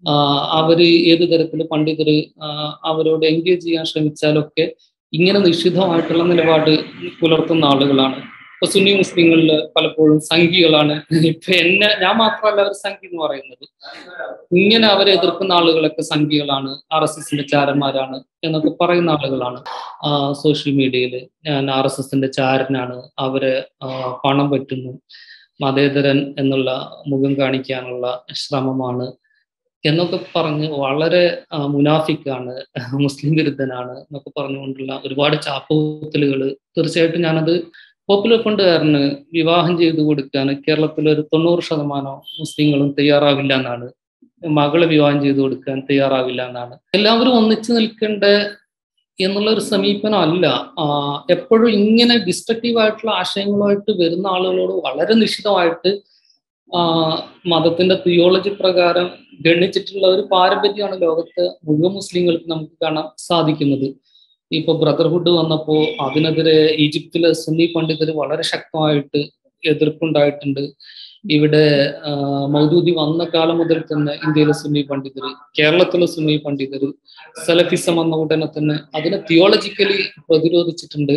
അവര് ഏത് തരത്തിൽ പണ്ഡിതര് അവരോട് എൻഗേജ് ചെയ്യാൻ ശ്രമിച്ചാലൊക്കെ ഇങ്ങനെ നിഷിദ്ധമായിട്ടുള്ള നിലപാട് പുലർത്തുന്ന ആളുകളാണ് ഇപ്പൊ സുന്നി മുസ്ലിങ്ങളിൽ പലപ്പോഴും സംഘികളാണ് ഇപ്പൊ എന്നെ ഞാൻ മാത്രമല്ല അവർ സംഘി എന്ന് പറയുന്നത് ഇങ്ങനെ അവരെ എതിർക്കുന്ന ആളുകളൊക്കെ സംഘികളാണ് ആർ എസ് എസിന്റെ ചാരന്മാരാണ് എന്നൊക്കെ പറയുന്ന ആളുകളാണ് സോഷ്യൽ മീഡിയയിൽ ഞാൻ ആർ എസ് എസിന്റെ ചാരനാണ് അവരെ പണം പറ്റുന്നു മതേതരൻ എന്നുള്ള മുഖം കാണിക്കാനുള്ള ശ്രമമാണ് എന്നൊക്കെ പറഞ്ഞ് വളരെ മുനാഫിക്കാണ് മുസ്ലിം വിരുദ്ധനാണ് എന്നൊക്കെ പറഞ്ഞുകൊണ്ടുള്ള ഒരുപാട് ചാപ്പുത്തലുകൾ തീർച്ചയായിട്ടും ഞാനത് പോപ്പുലർ ഫണ്ടുകാരന് വിവാഹം ചെയ്തു കൊടുക്കാൻ കേരളത്തിൽ ഒരു തൊണ്ണൂറ് ശതമാനം മുസ്ലിങ്ങളും തയ്യാറാവില്ല എന്നാണ് മകളെ വിവാഹം ചെയ്തു കൊടുക്കാൻ തയ്യാറാവില്ല എന്നാണ് എല്ലാവരും ഒന്നിച്ചു നിൽക്കേണ്ട എന്നുള്ള ഒരു സമീപനം അല്ല എപ്പോഴും ഇങ്ങനെ ഡിസ്ട്രക്റ്റീവ് ആയിട്ടുള്ള ആശയങ്ങളുമായിട്ട് വരുന്ന ആളുകളോട് വളരെ നിശ്ചിതമായിട്ട് മതത്തിന്റെ തിയോളജി പ്രകാരം ഗണിച്ചിട്ടുള്ള ഒരു പാരമ്പര്യമാണ് ലോകത്ത് മുഴുവൻ മുസ്ലിങ്ങൾക്ക് നമുക്ക് കാണാൻ സാധിക്കുന്നത് ഇപ്പൊ ബ്രദർഹുഡ് വന്നപ്പോ അതിനെതിരെ ഈജിപ്തിലെ സുന്നി പണ്ഡിതർ വളരെ ശക്തമായിട്ട് എതിർപ്പുണ്ടായിട്ടുണ്ട് ഇവിടെ മൗദൂദി വന്ന കാലം മുതൽ തന്നെ ഇന്ത്യയിലെ സുന്നി പണ്ഡിതർ കേരളത്തിലെ സുന്നി പണ്ഡിതർ സലഫിസം വന്ന ഉടനെ തന്നെ അതിനെ തിയോളജിക്കലി പ്രതിരോധിച്ചിട്ടുണ്ട്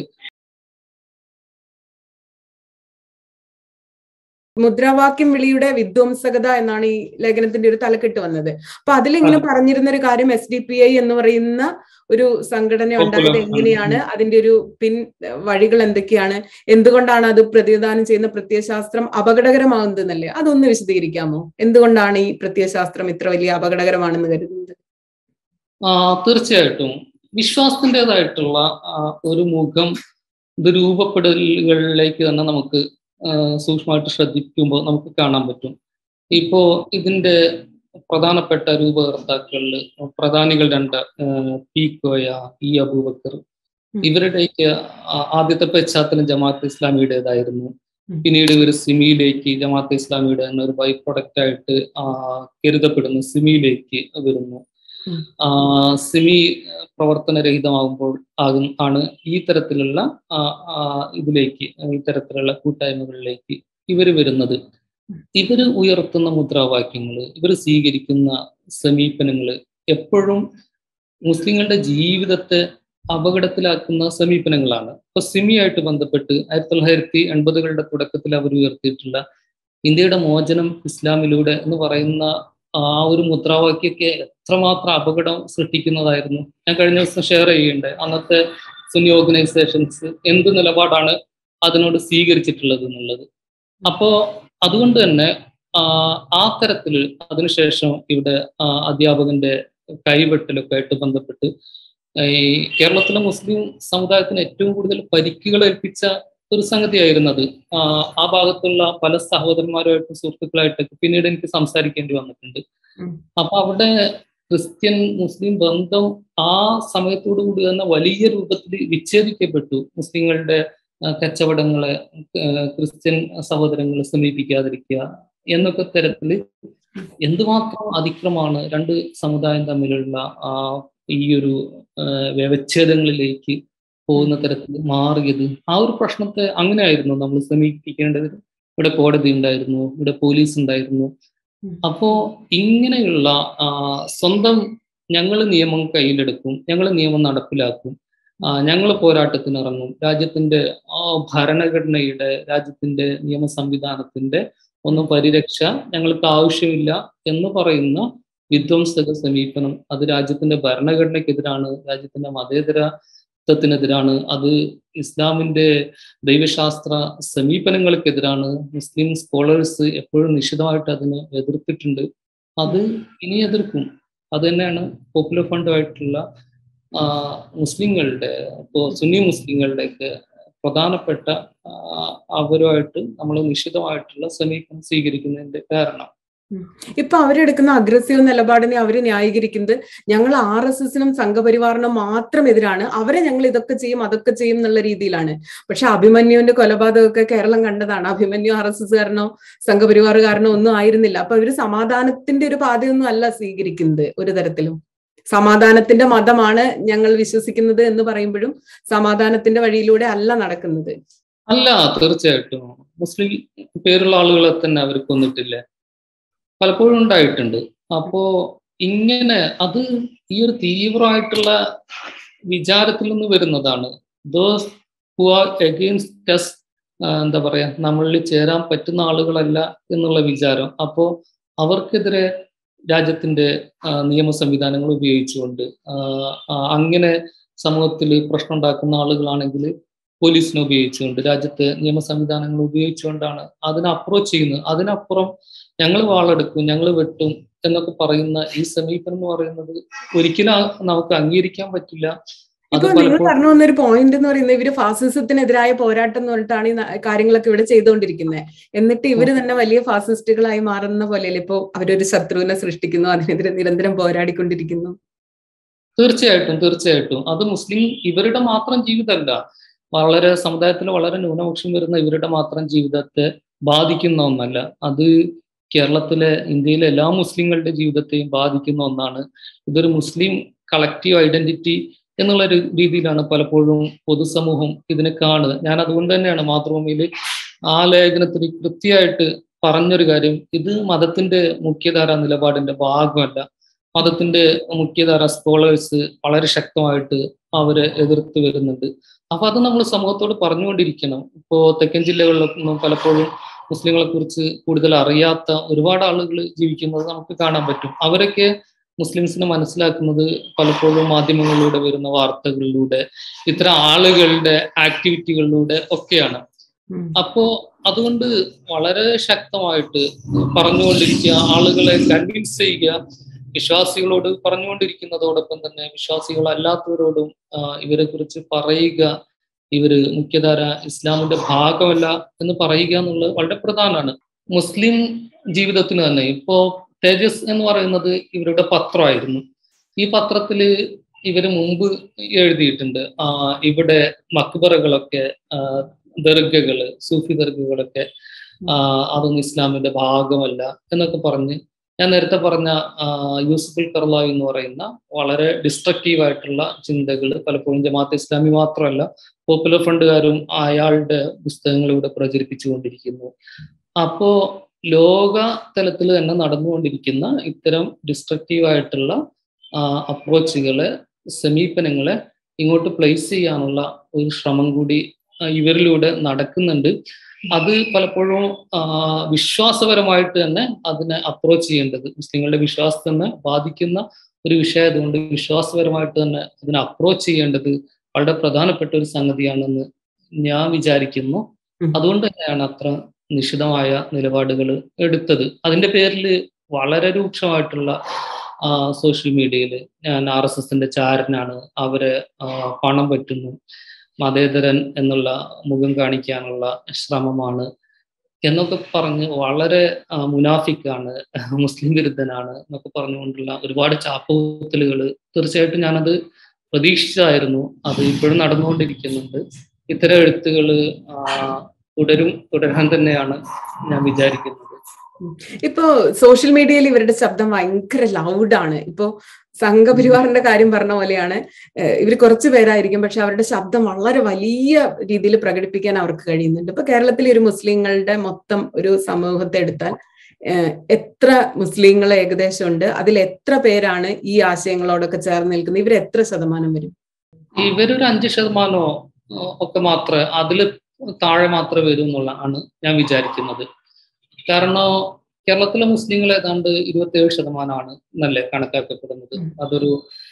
മുദ്രാവാക്യം വിളിയുടെ വിധ്വംസകത എന്നാണ് ഈ ലേഖനത്തിന്റെ ഒരു തലക്കെട്ട് വന്നത് അപ്പൊ അതിലിങ്ങനെ പറഞ്ഞിരുന്ന ഒരു കാര്യം എസ് ഡി പി ഐ എന്ന് പറയുന്ന ഒരു സംഘടന ഉണ്ടായത് എങ്ങനെയാണ് അതിന്റെ ഒരു പിൻ വഴികൾ എന്തൊക്കെയാണ് എന്തുകൊണ്ടാണ് അത് പ്രതിദാനം ചെയ്യുന്ന പ്രത്യയശാസ്ത്രം അപകടകരമാകുന്നത് എന്നല്ലേ അതൊന്ന് വിശദീകരിക്കാമോ എന്തുകൊണ്ടാണ് ഈ പ്രത്യയശാസ്ത്രം ഇത്ര വലിയ അപകടകരമാണെന്ന് കരുതുന്നത് തീർച്ചയായിട്ടും വിശ്വാസത്തിൻ്റെതായിട്ടുള്ള ഒരു മുഖം ഇത് രൂപപ്പെടലുകളിലേക്ക് തന്നെ നമുക്ക് സൂക്ഷ്മമായിട്ട് ശ്രദ്ധിക്കുമ്പോൾ നമുക്ക് കാണാൻ പറ്റും ഇപ്പോ ഇതിന്റെ പ്രധാനപ്പെട്ട രൂപകർത്താക്കളിൽ പ്രധാനികൾ രണ്ട് പി കോയ ഇ അബൂബക്കർ ഇവരുടെയൊക്കെ ആദ്യത്തെ പശ്ചാത്തലം ജമാഅത്ത് ഇസ്ലാമിയുടേതായിരുന്നു പിന്നീട് ഇവർ സിമിയിലേക്ക് ജമാഅത്ത് ഇസ്ലാമിയുടെ എന്നൊരു ബൈ പ്രൊഡക്റ്റ് ആയിട്ട് കരുതപ്പെടുന്നു സിമിയിലേക്ക് വരുന്നു സിമി പ്രവർത്തനരഹിതമാകുമ്പോൾ ആകും ആണ് ഈ തരത്തിലുള്ള ഇതിലേക്ക് ഈ തരത്തിലുള്ള കൂട്ടായ്മകളിലേക്ക് ഇവർ വരുന്നത് ഇവർ ഉയർത്തുന്ന മുദ്രാവാക്യങ്ങൾ ഇവർ സ്വീകരിക്കുന്ന സമീപനങ്ങൾ എപ്പോഴും മുസ്ലിങ്ങളുടെ ജീവിതത്തെ അപകടത്തിലാക്കുന്ന സമീപനങ്ങളാണ് ഇപ്പൊ സിമിയായിട്ട് ബന്ധപ്പെട്ട് ആയിരത്തി തൊള്ളായിരത്തി എൺപതുകളുടെ തുടക്കത്തിൽ അവർ ഉയർത്തിയിട്ടുള്ള ഇന്ത്യയുടെ മോചനം ഇസ്ലാമിലൂടെ എന്ന് പറയുന്ന ആ ഒരു മുദ്രാവാക്യൊക്കെ എത്രമാത്രം അപകടം സൃഷ്ടിക്കുന്നതായിരുന്നു ഞാൻ കഴിഞ്ഞ ദിവസം ഷെയർ ചെയ്യുന്നുണ്ട് അന്നത്തെ സുന്നി ഓർഗനൈസേഷൻസ് എന്ത് നിലപാടാണ് അതിനോട് സ്വീകരിച്ചിട്ടുള്ളത് എന്നുള്ളത് അപ്പോ അതുകൊണ്ട് തന്നെ ആ തരത്തിൽ അതിനുശേഷം ഇവിടെ അധ്യാപകന്റെ കൈവെട്ടലൊക്കെ ആയിട്ട് ബന്ധപ്പെട്ട് ഈ കേരളത്തിലെ മുസ്ലിം സമുദായത്തിന് ഏറ്റവും കൂടുതൽ പരിക്കുകൾ ഏൽപ്പിച്ച ഒരു സംഗതിയായിരുന്നത് ആ ഭാഗത്തുള്ള പല സഹോദരന്മാരുമായിട്ടും സുഹൃത്തുക്കളായിട്ടൊക്കെ പിന്നീട് എനിക്ക് സംസാരിക്കേണ്ടി വന്നിട്ടുണ്ട് അപ്പൊ അവിടെ ക്രിസ്ത്യൻ മുസ്ലിം ബന്ധം ആ സമയത്തോടു കൂടി തന്നെ വലിയ രൂപത്തിൽ വിച്ഛേദിക്കപ്പെട്ടു മുസ്ലിങ്ങളുടെ കച്ചവടങ്ങളെ ക്രിസ്ത്യൻ സഹോദരങ്ങളെ സമീപിക്കാതിരിക്കുക എന്നൊക്കെ തരത്തില് എന്തുമാത്രം അതിക്രമാണ് രണ്ട് സമുദായം തമ്മിലുള്ള ആ ഈ ഒരു വ്യവച്ഛേദങ്ങളിലേക്ക് പോകുന്ന തരത്തിൽ മാറിയത് ആ ഒരു പ്രശ്നത്തെ അങ്ങനെയായിരുന്നു നമ്മൾ സമീപിക്കേണ്ടത് ഇവിടെ കോടതി ഉണ്ടായിരുന്നു ഇവിടെ പോലീസ് ഉണ്ടായിരുന്നു അപ്പോ ഇങ്ങനെയുള്ള സ്വന്തം ഞങ്ങൾ നിയമം കയ്യിലെടുക്കും ഞങ്ങൾ നിയമം നടപ്പിലാക്കും ഞങ്ങൾ പോരാട്ടത്തിന് ഇറങ്ങും രാജ്യത്തിന്റെ ഭരണഘടനയുടെ രാജ്യത്തിന്റെ നിയമ സംവിധാനത്തിന്റെ ഒന്നും പരിരക്ഷ ഞങ്ങൾക്ക് ആവശ്യമില്ല എന്ന് പറയുന്ന വിധ്വംസക സമീപനം അത് രാജ്യത്തിന്റെ ഭരണഘടനയ്ക്കെതിരാണ് രാജ്യത്തിന്റെ മതേതര ത്വത്തിനെതിരാണ് അത് ഇസ്ലാമിന്റെ ദൈവശാസ്ത്ര സമീപനങ്ങൾക്കെതിരാണ് മുസ്ലിം സ്കോളേഴ്സ് എപ്പോഴും നിശ്ചിതമായിട്ട് അതിനെ എതിർത്തിട്ടുണ്ട് അത് ഇനി എതിർക്കും അത് തന്നെയാണ് പോപ്പുലർ ഫണ്ടുമായിട്ടുള്ള മുസ്ലിങ്ങളുടെ ഇപ്പോൾ സുന്നി മുസ്ലിങ്ങളുടെയൊക്കെ പ്രധാനപ്പെട്ട അവരുമായിട്ട് നമ്മൾ നിശ്ചിതമായിട്ടുള്ള സമീപനം സ്വീകരിക്കുന്നതിന്റെ കാരണം ഇപ്പൊ അവരെടുക്കുന്ന അഗ്രസീവ് നിലപാടിനെ അവർ ന്യായീകരിക്കുന്നത് ഞങ്ങൾ ആർ എസ് എസിനും സംഘപരിവാറിനും മാത്രം എതിരാണ് അവരെ ഞങ്ങൾ ഇതൊക്കെ ചെയ്യും അതൊക്കെ ചെയ്യും എന്നുള്ള രീതിയിലാണ് പക്ഷെ അഭിമന്യുവിന്റെ കൊലപാതകമൊക്കെ കേരളം കണ്ടതാണ് അഭിമന്യു ആർ എസ് എസ് കാരനോ സംഘപരിവാറുകാരനോ ഒന്നും ആയിരുന്നില്ല അപ്പൊ അവര് സമാധാനത്തിന്റെ ഒരു പാതയൊന്നും അല്ല സ്വീകരിക്കുന്നത് ഒരു തരത്തിലും സമാധാനത്തിന്റെ മതമാണ് ഞങ്ങൾ വിശ്വസിക്കുന്നത് എന്ന് പറയുമ്പോഴും സമാധാനത്തിന്റെ വഴിയിലൂടെ അല്ല നടക്കുന്നത് അല്ല തീർച്ചയായിട്ടും മുസ്ലിം പേരുള്ള ആളുകളെ തന്നെ അവർ കൊന്നിട്ടില്ലേ പലപ്പോഴും ഉണ്ടായിട്ടുണ്ട് അപ്പോ ഇങ്ങനെ അത് ഈ ഒരു തീവ്രമായിട്ടുള്ള വിചാരത്തിൽ നിന്ന് വരുന്നതാണ് ദോസ് ഹു ആർ എഗെയിൻസ്റ്റ് ടെസ് എന്താ പറയാ നമ്മളിൽ ചേരാൻ പറ്റുന്ന ആളുകളല്ല എന്നുള്ള വിചാരം അപ്പോ അവർക്കെതിരെ രാജ്യത്തിന്റെ നിയമ സംവിധാനങ്ങൾ ഉപയോഗിച്ചുകൊണ്ട് അങ്ങനെ സമൂഹത്തിൽ പ്രശ്നം ഉണ്ടാക്കുന്ന ആളുകളാണെങ്കിൽ പോലീസിനെ ഉപയോഗിച്ചുകൊണ്ട് രാജ്യത്തെ നിയമ സംവിധാനങ്ങൾ ഉപയോഗിച്ചുകൊണ്ടാണ് അതിനെ അപ്രോച്ച് ചെയ്യുന്നത് അതിനപ്പുറം ഞങ്ങൾ വാളെടുക്കും ഞങ്ങൾ വെട്ടും എന്നൊക്കെ പറയുന്ന ഈ സമീപനം എന്ന് പറയുന്നത് ഒരിക്കലും നമുക്ക് അംഗീകരിക്കാൻ പറ്റില്ല ഇപ്പൊ നിങ്ങൾ പറഞ്ഞു വന്നൊരു പോയിന്റ് എന്ന് പറയുന്നത് ഇവര് ഫാസിസത്തിനെതിരായ പോരാട്ടം എന്ന് പറഞ്ഞിട്ടാണ് ഈ കാര്യങ്ങളൊക്കെ ഇവിടെ ചെയ്തുകൊണ്ടിരിക്കുന്നത് എന്നിട്ട് ഇവര് തന്നെ വലിയ ഫാസിസ്റ്റുകളായി മാറുന്ന പോലെയല്ലേ ഇപ്പൊ അവരൊരു ശത്രുവിനെ സൃഷ്ടിക്കുന്നു അതിനെതിരെ നിരന്തരം പോരാടിക്കൊണ്ടിരിക്കുന്നു തീർച്ചയായിട്ടും തീർച്ചയായിട്ടും അത് മുസ്ലിം ഇവരുടെ മാത്രം ജീവിതമല്ല വളരെ സമുദായത്തിൽ വളരെ ന്യൂനപക്ഷം വരുന്ന ഇവരുടെ മാത്രം ജീവിതത്തെ ബാധിക്കുന്ന ഒന്നല്ല അത് കേരളത്തിലെ ഇന്ത്യയിലെ എല്ലാ മുസ്ലിങ്ങളുടെ ജീവിതത്തെയും ബാധിക്കുന്ന ഒന്നാണ് ഇതൊരു മുസ്ലിം കളക്റ്റീവ് ഐഡന്റിറ്റി എന്നുള്ള ഒരു രീതിയിലാണ് പലപ്പോഴും പൊതുസമൂഹം ഇതിനെ കാണുന്നത് ഞാൻ അതുകൊണ്ട് തന്നെയാണ് മാതൃഭൂമിയിൽ ആ ലേഖനത്തിൽ കൃത്യമായിട്ട് പറഞ്ഞൊരു കാര്യം ഇത് മതത്തിന്റെ മുഖ്യധാര നിലപാടിന്റെ ഭാഗമല്ല മതത്തിന്റെ മുഖ്യധാര സ്കോളേഴ്സ് വളരെ ശക്തമായിട്ട് അവരെ എതിർത്ത് വരുന്നുണ്ട് അപ്പൊ അത് നമ്മൾ സമൂഹത്തോട് പറഞ്ഞുകൊണ്ടിരിക്കണം ഇപ്പോ തെക്കൻ ജില്ലകളിലൊന്നും പലപ്പോഴും മുസ്ലിങ്ങളെ കുറിച്ച് കൂടുതൽ അറിയാത്ത ഒരുപാട് ആളുകൾ ജീവിക്കുന്നത് നമുക്ക് കാണാൻ പറ്റും അവരൊക്കെ മുസ്ലിംസിനെ മനസ്സിലാക്കുന്നത് പലപ്പോഴും മാധ്യമങ്ങളിലൂടെ വരുന്ന വാർത്തകളിലൂടെ ഇത്തരം ആളുകളുടെ ആക്ടിവിറ്റികളിലൂടെ ഒക്കെയാണ് അപ്പോ അതുകൊണ്ട് വളരെ ശക്തമായിട്ട് പറഞ്ഞുകൊണ്ടിരിക്കുക ആളുകളെ കൺവിൻസ് ചെയ്യുക വിശ്വാസികളോട് പറഞ്ഞുകൊണ്ടിരിക്കുന്നതോടൊപ്പം തന്നെ വിശ്വാസികളല്ലാത്തവരോടും ഇവരെ കുറിച്ച് പറയുക ഇവര് മുഖ്യധാര ഇസ്ലാമിന്റെ ഭാഗമല്ല എന്ന് പറയുക എന്നുള്ളത് വളരെ പ്രധാനമാണ് മുസ്ലിം ജീവിതത്തിന് തന്നെ ഇപ്പോ തേജസ് എന്ന് പറയുന്നത് ഇവരുടെ പത്രമായിരുന്നു ഈ പത്രത്തില് ഇവര് മുമ്പ് എഴുതിയിട്ടുണ്ട് ആ ഇവിടെ മക്ബറകളൊക്കെ ദർഗകള് സൂഫി ദർഗകളൊക്കെ അതൊന്നും ഇസ്ലാമിന്റെ ഭാഗമല്ല എന്നൊക്കെ പറഞ്ഞ് ഞാൻ നേരത്തെ പറഞ്ഞ യൂസുഫുൽ കർലാവ് എന്ന് പറയുന്ന വളരെ ഡിസ്ട്രക്റ്റീവ് ആയിട്ടുള്ള ചിന്തകൾ പലപ്പോഴും ജമാഅത്ത് ഇസ്ലാമി മാത്രമല്ല പോപ്പുലർ ഫണ്ടുകാരും അയാളുടെ പുസ്തകങ്ങൾ ഇവിടെ പ്രചരിപ്പിച്ചുകൊണ്ടിരിക്കുന്നു അപ്പോ ലോക തലത്തിൽ തന്നെ നടന്നുകൊണ്ടിരിക്കുന്ന ഇത്തരം ഡിസ്ട്രക്റ്റീവ് ആയിട്ടുള്ള അപ്രോച്ചുകളെ സമീപനങ്ങളെ ഇങ്ങോട്ട് പ്ലേസ് ചെയ്യാനുള്ള ഒരു ശ്രമം കൂടി ഇവരിലൂടെ നടക്കുന്നുണ്ട് അത് പലപ്പോഴും വിശ്വാസപരമായിട്ട് തന്നെ അതിനെ അപ്രോച്ച് ചെയ്യേണ്ടത് മുസ്ലിങ്ങളുടെ വിശ്വാസത്തെ തന്നെ ബാധിക്കുന്ന ഒരു വിഷയമായതുകൊണ്ട് വിശ്വാസപരമായിട്ട് തന്നെ അതിനെ അപ്രോച്ച് ചെയ്യേണ്ടത് വളരെ പ്രധാനപ്പെട്ട ഒരു സംഗതിയാണെന്ന് ഞാൻ വിചാരിക്കുന്നു അതുകൊണ്ട് തന്നെയാണ് അത്ര നിശിതമായ നിലപാടുകൾ എടുത്തത് അതിന്റെ പേരിൽ വളരെ രൂക്ഷമായിട്ടുള്ള സോഷ്യൽ മീഡിയയിൽ ഞാൻ ആർ എസ് എസിന്റെ ചാരനാണ് അവരെ പണം പറ്റുന്നു മതേതരൻ എന്നുള്ള മുഖം കാണിക്കാനുള്ള ശ്രമമാണ് എന്നൊക്കെ പറഞ്ഞ് വളരെ മുനാഫിക്കാണ് മുസ്ലിം വിരുദ്ധനാണ് എന്നൊക്കെ പറഞ്ഞുകൊണ്ടുള്ള ഒരുപാട് ചാപ്പുത്തലുകൾ തീർച്ചയായിട്ടും ഞാനത് പ്രതീക്ഷിച്ചായിരുന്നു അത് ഇപ്പോഴും നടന്നുകൊണ്ടിരിക്കുന്നുണ്ട് ഇത്തരം എഴുത്തുകൾ തുടരും തുടരാൻ തന്നെയാണ് ഞാൻ വിചാരിക്കുന്നത് ഇപ്പോ സോഷ്യൽ മീഡിയയിൽ ഇവരുടെ ശബ്ദം ഭയങ്കര ലൗഡാണ് ഇപ്പോ സംഘപരിവാറിന്റെ കാര്യം പറഞ്ഞ പോലെയാണ് ഇവർ കുറച്ചു പേരായിരിക്കും പക്ഷെ അവരുടെ ശബ്ദം വളരെ വലിയ രീതിയിൽ പ്രകടിപ്പിക്കാൻ അവർക്ക് കഴിയുന്നുണ്ട് ഇപ്പൊ കേരളത്തിലെ ഒരു മുസ്ലിങ്ങളുടെ മൊത്തം ഒരു സമൂഹത്തെ എടുത്താൽ എത്ര മുസ്ലിങ്ങൾ ഏകദേശം ഉണ്ട് അതിൽ എത്ര പേരാണ് ഈ ആശയങ്ങളോടൊക്കെ ചേർന്ന് നിൽക്കുന്നത് ഇവർ എത്ര ശതമാനം വരും ഇവരൊരു അഞ്ച് ശതമാനമോ ഒക്കെ മാത്രമേ അതിൽ താഴെ മാത്രമേ വരൂ എന്നുള്ളതാണ് ഞാൻ വിചാരിക്കുന്നത് കാരണം കേരളത്തിലെ മുസ്ലിങ്ങൾ ഏതാണ്ട് ഇരുപത്തിയേഴ് ശതമാനമാണ് എന്നല്ലേ കണക്കാക്കപ്പെടുന്നത് അതൊരു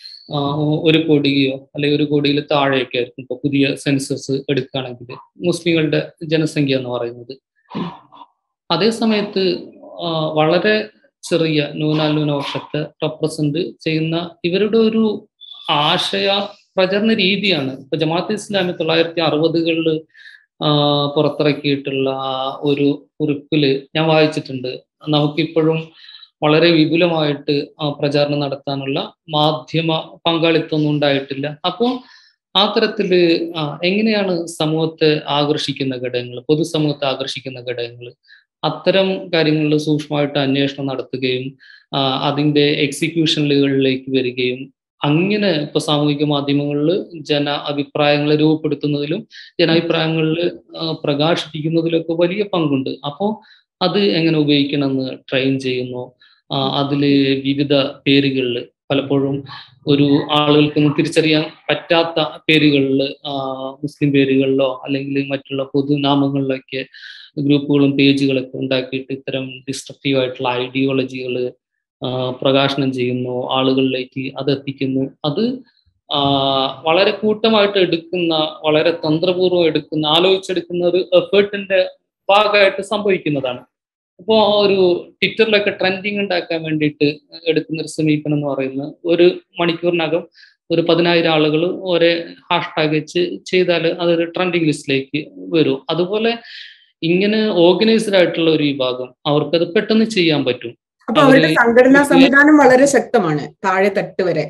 ഒരു കോടിയോ അല്ലെങ്കിൽ ഒരു കോടിയിൽ താഴെയൊക്കെ ആയിരിക്കും ഇപ്പൊ പുതിയ സെൻസസ് എടുക്കുകയാണെങ്കിൽ മുസ്ലിങ്ങളുടെ ജനസംഖ്യ എന്ന് പറയുന്നത് അതേ സമയത്ത് വളരെ ചെറിയ ന്യൂനാന്യൂനപക്ഷത്തെ റെപ്രസെന്റ് ചെയ്യുന്ന ഇവരുടെ ഒരു ആശയ പ്രചരണ രീതിയാണ് ഇപ്പൊ ജമാഅത്ത് ഇസ്ലാമി തൊള്ളായിരത്തി അറുപതുകളിൽ പുറത്തിറക്കിയിട്ടുള്ള ഒരു കുറിപ്പില് ഞാൻ വായിച്ചിട്ടുണ്ട് നമുക്കിപ്പോഴും വളരെ വിപുലമായിട്ട് പ്രചാരണം നടത്താനുള്ള മാധ്യമ പങ്കാളിത്തമൊന്നും ഉണ്ടായിട്ടില്ല അപ്പോൾ ആ തരത്തില് എങ്ങനെയാണ് സമൂഹത്തെ ആകർഷിക്കുന്ന ഘടകങ്ങൾ പൊതുസമൂഹത്തെ ആകർഷിക്കുന്ന ഘടകങ്ങൾ അത്തരം കാര്യങ്ങളിൽ സൂക്ഷ്മമായിട്ട് അന്വേഷണം നടത്തുകയും അതിന്റെ എക്സിക്യൂഷനുകളിലേക്ക് വരികയും അങ്ങനെ ഇപ്പൊ സാമൂഹിക മാധ്യമങ്ങളിൽ ജന അഭിപ്രായങ്ങളെ രൂപപ്പെടുത്തുന്നതിലും ജനാഭിപ്രായങ്ങളിൽ പ്രകാശിപ്പിക്കുന്നതിലൊക്കെ വലിയ പങ്കുണ്ട് അപ്പോൾ അത് എങ്ങനെ ഉപയോഗിക്കണമെന്ന് ട്രെയിൻ ചെയ്യുന്നു അതില് വിവിധ പേരുകളിൽ പലപ്പോഴും ഒരു ആളുകൾക്കൊന്നും തിരിച്ചറിയാൻ പറ്റാത്ത പേരുകളിൽ മുസ്ലിം പേരുകളിലോ അല്ലെങ്കിൽ മറ്റുള്ള പൊതുനാമങ്ങളിലൊക്കെ ഗ്രൂപ്പുകളും പേജുകളൊക്കെ ഉണ്ടാക്കിയിട്ട് ഇത്തരം ഡിസ്ട്രക്റ്റീവ് ആയിട്ടുള്ള ഐഡിയോളജികൾ പ്രകാശനം ചെയ്യുന്നു ആളുകളിലേക്ക് അത് എത്തിക്കുന്നു അത് വളരെ കൂട്ടമായിട്ട് എടുക്കുന്ന വളരെ തന്ത്രപൂർവ്വം എടുക്കുന്ന ആലോചിച്ചെടുക്കുന്ന ഒരു എഫേർട്ടിന്റെ ഭാഗമായിട്ട് സംഭവിക്കുന്നതാണ് അപ്പോൾ ഒരു ട്വിറ്ററിലൊക്കെ ട്രെൻഡിങ് ഉണ്ടാക്കാൻ വേണ്ടിയിട്ട് എടുക്കുന്ന ഒരു സമീപനം എന്ന് പറയുന്നത് ഒരു മണിക്കൂറിനകം ഒരു പതിനായിരം ആളുകൾ ഒരേ ഹാഷ്ടാഗ് വെച്ച് ചെയ്താൽ അതൊരു ട്രെൻഡിങ് ലിസ്റ്റിലേക്ക് വരും അതുപോലെ ഇങ്ങനെ ഓർഗനൈസ്ഡ് ആയിട്ടുള്ള ഒരു വിഭാഗം അവർക്കത് പെട്ടെന്ന് ചെയ്യാൻ പറ്റും അപ്പൊ അവരുടെ സംഘടനാ സംവിധാനം വളരെ ശക്തമാണ് താഴെ തട്ട് വരെ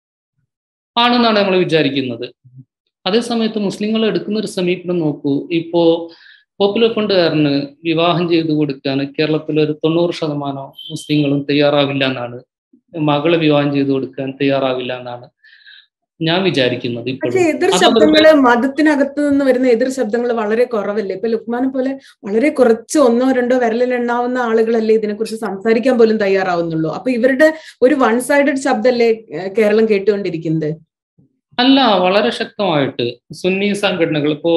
ആണെന്നാണ് നമ്മൾ വിചാരിക്കുന്നത് അതേസമയത്ത് മുസ്ലിങ്ങൾ എടുക്കുന്ന ഒരു സമീപനം നോക്കൂ ഇപ്പോ പോപ്പുലർ ഫണ്ടുകാരന് വിവാഹം ചെയ്തു കൊടുക്കാൻ കേരളത്തിൽ ഒരു തൊണ്ണൂറ് ശതമാനം മുസ്ലിങ്ങളും തയ്യാറാവില്ല എന്നാണ് മകളെ വിവാഹം ചെയ്തു കൊടുക്കാൻ തയ്യാറാവില്ല എന്നാണ് ഞാൻ വിചാരിക്കുന്നത് പക്ഷെ എതിർ ശബ്ദങ്ങള് മതത്തിനകത്ത് നിന്ന് വരുന്ന എതിർ ശബ്ദങ്ങൾ വളരെ കുറവല്ലേ ഇപ്പൊ ലുക്മാനെ പോലെ വളരെ കുറച്ച് ഒന്നോ രണ്ടോ വിരലിലെണ്ണാവുന്ന ആളുകളല്ലേ ഇതിനെക്കുറിച്ച് സംസാരിക്കാൻ പോലും തയ്യാറാവുന്നുള്ളൂ അപ്പൊ ഇവരുടെ ഒരു വൺ സൈഡഡ് ശബ്ദമല്ലേ കേരളം കേട്ടുകൊണ്ടിരിക്കുന്നത് അല്ല വളരെ ശക്തമായിട്ട് സുന്നി സംഘടനകൾ ഇപ്പോ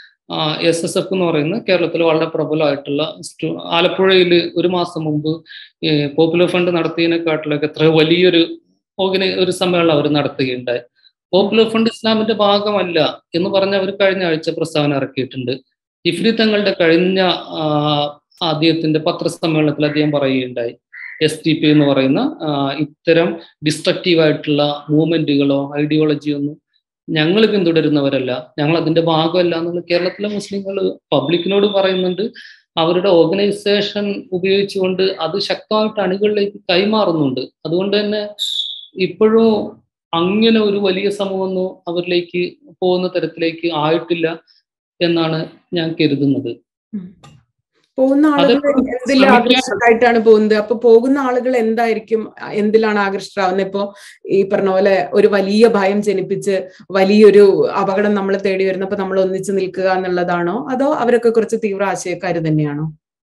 എസ് എസ് എഫ് എന്ന് പറയുന്നത് കേരളത്തിൽ വളരെ പ്രബലമായിട്ടുള്ള ആലപ്പുഴയിൽ ഒരു മാസം മുമ്പ് പോപ്പുലർ ഫണ്ട് നടത്തിയതിനെക്കാട്ടിലൊക്കെ എത്ര വലിയൊരു ഓർഗനൈ ഒരു സമ്മേളനം അവർ നടത്തുകയുണ്ടായി പോപ്പുലർ ഫണ്ട് ഇസ്ലാമിന്റെ ഭാഗമല്ല എന്ന് പറഞ്ഞ് അവർ കഴിഞ്ഞ ആഴ്ച പ്രസ്താവന ഇറക്കിയിട്ടുണ്ട് ഇഫ്രി തങ്ങളുടെ കഴിഞ്ഞ അദ്ദേഹത്തിന്റെ പത്രസമ്മേളനത്തിൽ അദ്ദേഹം പറയുകയുണ്ടായി എസ് ടി പി എന്ന് പറയുന്ന ഇത്തരം ഡിസ്ട്രക്റ്റീവ് ആയിട്ടുള്ള മൂവ്മെന്റുകളോ ഐഡിയോളജിയോ ഒന്നും ഞങ്ങൾ പിന്തുടരുന്നവരല്ല ഞങ്ങൾ അതിന്റെ ഭാഗമല്ല എന്നുള്ള കേരളത്തിലെ മുസ്ലിങ്ങൾ പബ്ലിക്കിനോട് പറയുന്നുണ്ട് അവരുടെ ഓർഗനൈസേഷൻ ഉപയോഗിച്ചുകൊണ്ട് അത് ശക്തമായിട്ട് അണികളിലേക്ക് കൈമാറുന്നുണ്ട് അതുകൊണ്ട് തന്നെ ഇപ്പോഴും അങ്ങനെ ഒരു വലിയ സമൂഹമൊന്നും അവരിലേക്ക് പോകുന്ന തരത്തിലേക്ക് ആയിട്ടില്ല എന്നാണ് ഞാൻ കരുതുന്നത് പോകുന്ന ആളുകൾ എന്തിൽ ആകൃഷ്ടരായിട്ടാണ് പോകുന്നത് അപ്പൊ പോകുന്ന ആളുകൾ എന്തായിരിക്കും എന്തിലാണ് ആകൃഷ്ടരാകുന്നത് ഇപ്പോ ഈ പറഞ്ഞ പോലെ ഒരു വലിയ ഭയം ജനിപ്പിച്ച് വലിയൊരു അപകടം നമ്മളെ തേടി വരുന്നപ്പോ നമ്മൾ ഒന്നിച്ചു നിൽക്കുക എന്നുള്ളതാണോ അതോ അവരൊക്കെ കുറച്ച് തീവ്ര ആശയക്കാർ തന്നെയാണോ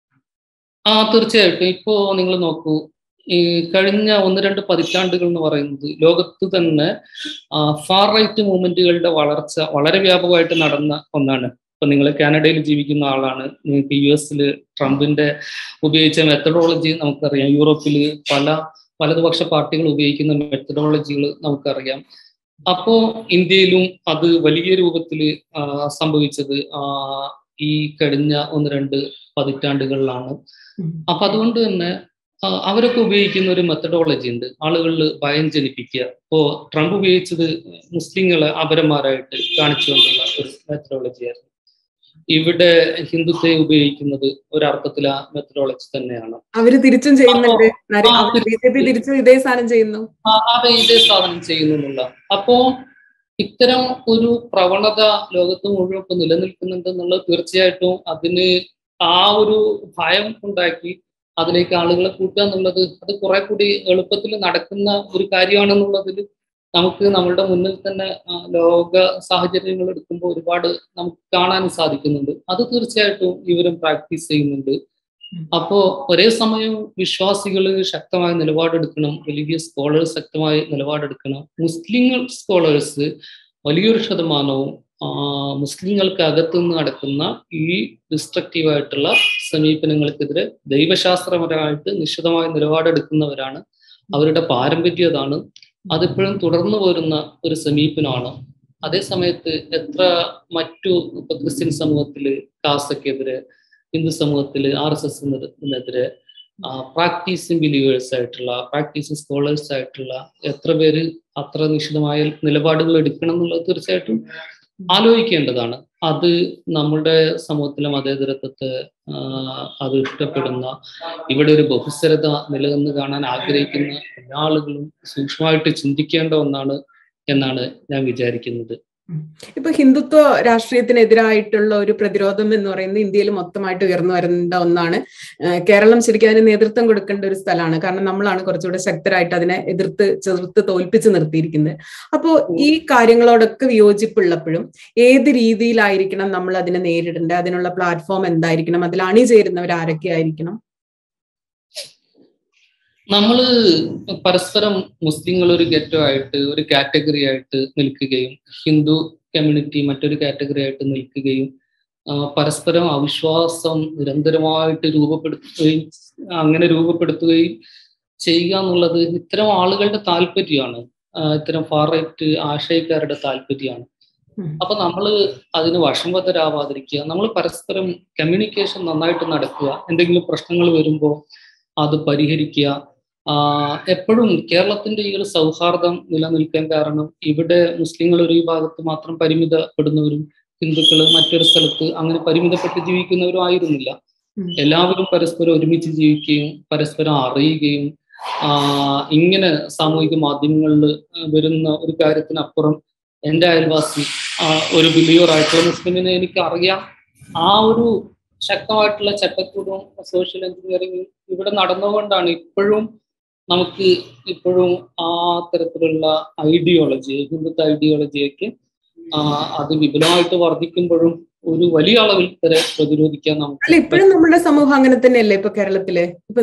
ആ തീർച്ചയായിട്ടും ഇപ്പോ നിങ്ങൾ നോക്കൂ ഈ കഴിഞ്ഞ ഒന്ന് രണ്ട് പതിറ്റാണ്ടുകൾ എന്ന് പറയുന്നത് ലോകത്ത് തന്നെ ഫാർ റൈറ്റ് മൂവ്മെന്റുകളുടെ വളർച്ച വളരെ വ്യാപകമായിട്ട് നടന്ന ഒന്നാണ് ഇപ്പൊ നിങ്ങൾ കാനഡയിൽ ജീവിക്കുന്ന ആളാണ് നിങ്ങൾക്ക് യു എസിൽ ട്രംപിന്റെ ഉപയോഗിച്ച മെത്തഡോളജി നമുക്കറിയാം യൂറോപ്പിൽ പല വലതുപക്ഷ പാർട്ടികൾ ഉപയോഗിക്കുന്ന മെത്തഡോളജികൾ നമുക്കറിയാം അപ്പോ ഇന്ത്യയിലും അത് വലിയ രൂപത്തിൽ സംഭവിച്ചത് ഈ കഴിഞ്ഞ ഒന്ന് രണ്ട് പതിറ്റാണ്ടുകളിലാണ് അപ്പൊ അതുകൊണ്ട് തന്നെ അവരൊക്കെ ഉപയോഗിക്കുന്ന ഒരു മെത്തഡോളജി ഉണ്ട് ആളുകളിൽ ഭയം ജനിപ്പിക്കുക ഇപ്പോ ട്രംപ് ഉപയോഗിച്ചത് മുസ്ലിങ്ങളെ അപരന്മാരായിട്ട് കാണിച്ചുകൊണ്ടുള്ള ഒരു മെത്തഡോളജിയായിരുന്നു ഇവിടെ ഹിന്ദുത്വത്തെ ഉപയോഗിക്കുന്നത് ഒരർത്ഥത്തിൽ ആ മെത്തഡോളജി തന്നെയാണ് അവര് തിരിച്ചും ചെയ്യുന്നുണ്ട് ബി ജെ പി തിരിച്ചും ഇതേ സാധനം ചെയ്യുന്നു അതെ ഇതേ സാധനം ചെയ്യുന്നു എന്നുള്ള അപ്പോ ഇത്തരം ഒരു പ്രവണത ലോകത്ത് മുഴുവൻ ഇപ്പൊ നിലനിൽക്കുന്നുണ്ട് എന്നുള്ളത് തീർച്ചയായിട്ടും അതിന് ആ ഒരു ഭയം ഉണ്ടാക്കി അതിലേക്ക് ആളുകളെ കൂട്ടുക എന്നുള്ളത് അത് കുറെ കൂടി എളുപ്പത്തിൽ നടക്കുന്ന ഒരു കാര്യമാണെന്നുള്ളതിൽ നമുക്ക് നമ്മളുടെ മുന്നിൽ തന്നെ ലോക സാഹചര്യങ്ങൾ എടുക്കുമ്പോൾ ഒരുപാട് നമുക്ക് കാണാൻ സാധിക്കുന്നുണ്ട് അത് തീർച്ചയായിട്ടും ഇവരും പ്രാക്ടീസ് ചെയ്യുന്നുണ്ട് അപ്പോ ഒരേ സമയം വിശ്വാസികൾ ശക്തമായ നിലപാടെടുക്കണം വലിയ സ്കോളേഴ്സ് ശക്തമായ നിലപാടെടുക്കണം മുസ്ലിങ്ങൾ സ്കോളേഴ്സ് വലിയൊരു ശതമാനവും മുസ്ലിങ്ങൾക്ക് അകത്തുനിന്ന് നടക്കുന്ന ഈ ഡിസ്ട്രക്റ്റീവ് ആയിട്ടുള്ള സമീപനങ്ങൾക്കെതിരെ ദൈവശാസ്ത്രപരമായിട്ട് നിശ്ചിതമായ നിലപാടെടുക്കുന്നവരാണ് അവരുടെ പാരമ്പര്യതാണ് അതിപ്പോഴും തുടർന്നു പോരുന്ന ഒരു സമീപനമാണ് അതേ സമയത്ത് എത്ര മറ്റു ഇപ്പൊ ക്രിസ്ത്യൻ സമൂഹത്തില് കാസക്കെതിരെ ഹിന്ദു സമൂഹത്തിൽ ആർ എസ് എസിനെതിരെ പ്രാക്ടീസിങ് ബിലീവേഴ്സ് ആയിട്ടുള്ള പ്രാക്ടീസിങ് സ്കോളേഴ്സ് ആയിട്ടുള്ള എത്ര പേര് അത്ര നിശ്ചിതമായ നിലപാടുകൾ എടുക്കണം എന്നുള്ളത് തീർച്ചയായിട്ടും ആലോചിക്കേണ്ടതാണ് അത് നമ്മുടെ സമൂഹത്തിലെ മതേതരത്വത്തെ അത് ഇഷ്ടപ്പെടുന്ന ഇവിടെ ഒരു ബഹുസ്വരത നിലനിന്ന് കാണാൻ ആഗ്രഹിക്കുന്ന എല്ലാ ആളുകളും സൂക്ഷ്മമായിട്ട് ചിന്തിക്കേണ്ട ഒന്നാണ് എന്നാണ് ഞാൻ വിചാരിക്കുന്നത് ഇപ്പൊ ഹിന്ദുത്വ രാഷ്ട്രീയത്തിനെതിരായിട്ടുള്ള ഒരു പ്രതിരോധം എന്ന് പറയുന്നത് ഇന്ത്യയിൽ മൊത്തമായിട്ട് ഉയർന്നു വരേണ്ട ഒന്നാണ് കേരളം ശരിക്കും അതിന് നേതൃത്വം കൊടുക്കേണ്ട ഒരു സ്ഥലമാണ് കാരണം നമ്മളാണ് കുറച്ചുകൂടെ ശക്തരായിട്ട് അതിനെ എതിർത്ത് ചെറുത്ത് തോൽപ്പിച്ച് നിർത്തിയിരിക്കുന്നത് അപ്പോ ഈ കാര്യങ്ങളോടൊക്കെ വിയോജിപ്പുള്ളപ്പോഴും ഏത് രീതിയിലായിരിക്കണം നമ്മൾ അതിനെ നേരിടേണ്ടത് അതിനുള്ള പ്ലാറ്റ്ഫോം എന്തായിരിക്കണം അതിൽ അണിചേരുന്നവർ ആരൊക്കെ ആയിരിക്കണം നമ്മൾ പരസ്പരം മുസ്ലിങ്ങൾ ഒരു ഗെറ്റോ ആയിട്ട് ഒരു കാറ്റഗറി ആയിട്ട് നിൽക്കുകയും ഹിന്ദു കമ്മ്യൂണിറ്റി മറ്റൊരു കാറ്റഗറി ആയിട്ട് നിൽക്കുകയും പരസ്പരം അവിശ്വാസം നിരന്തരമായിട്ട് രൂപപ്പെടുത്തുകയും അങ്ങനെ രൂപപ്പെടുത്തുകയും ചെയ്യുക എന്നുള്ളത് ഇത്തരം ആളുകളുടെ താല്പര്യമാണ് ഇത്തരം ഫാർ റൈറ്റ് ആശയക്കാരുടെ താല്പര്യമാണ് അപ്പൊ നമ്മൾ അതിന് വശംവതരാവാതിരിക്കുക നമ്മൾ പരസ്പരം കമ്മ്യൂണിക്കേഷൻ നന്നായിട്ട് നടക്കുക എന്തെങ്കിലും പ്രശ്നങ്ങൾ വരുമ്പോൾ അത് പരിഹരിക്കുക എപ്പോഴും കേരളത്തിന്റെ ഈ ഒരു സൗഹാർദ്ദം നിലനിൽക്കാൻ കാരണം ഇവിടെ മുസ്ലിങ്ങൾ ഒരു ഭാഗത്ത് മാത്രം പരിമിതപ്പെടുന്നവരും ഹിന്ദുക്കൾ മറ്റൊരു സ്ഥലത്ത് അങ്ങനെ പരിമിതപ്പെട്ട് ജീവിക്കുന്നവരും ആയിരുന്നില്ല എല്ലാവരും പരസ്പരം ഒരുമിച്ച് ജീവിക്കുകയും പരസ്പരം അറിയുകയും ഇങ്ങനെ സാമൂഹിക മാധ്യമങ്ങളിൽ വരുന്ന ഒരു കാര്യത്തിനപ്പുറം എൻ്റെ അയൽവാസി ഒരു ബിലീവർ ആയിട്ടുള്ള മുസ്ലിമിനെ എനിക്ക് അറിയാം ആ ഒരു ശക്തമായിട്ടുള്ള ചട്ടക്കൂടും സോഷ്യൽ എഞ്ചിനീയറിംഗും ഇവിടെ നടന്നുകൊണ്ടാണ് ഇപ്പോഴും നമുക്ക് ഇപ്പോഴും ആ തരത്തിലുള്ള ഐഡിയോളജി ഹിന്ദുത്വ ഐഡിയോളജിയൊക്കെ അത് വിപുലമായിട്ട് വർദ്ധിക്കുമ്പോഴും ഒരു വലിയ അളവിൽ വരെ പ്രതിരോധിക്കാൻ നമുക്ക് ഇപ്പോഴും നമ്മുടെ സമൂഹം അങ്ങനെ തന്നെയല്ലേ ഇപ്പൊ കേരളത്തില് ഇപ്പൊ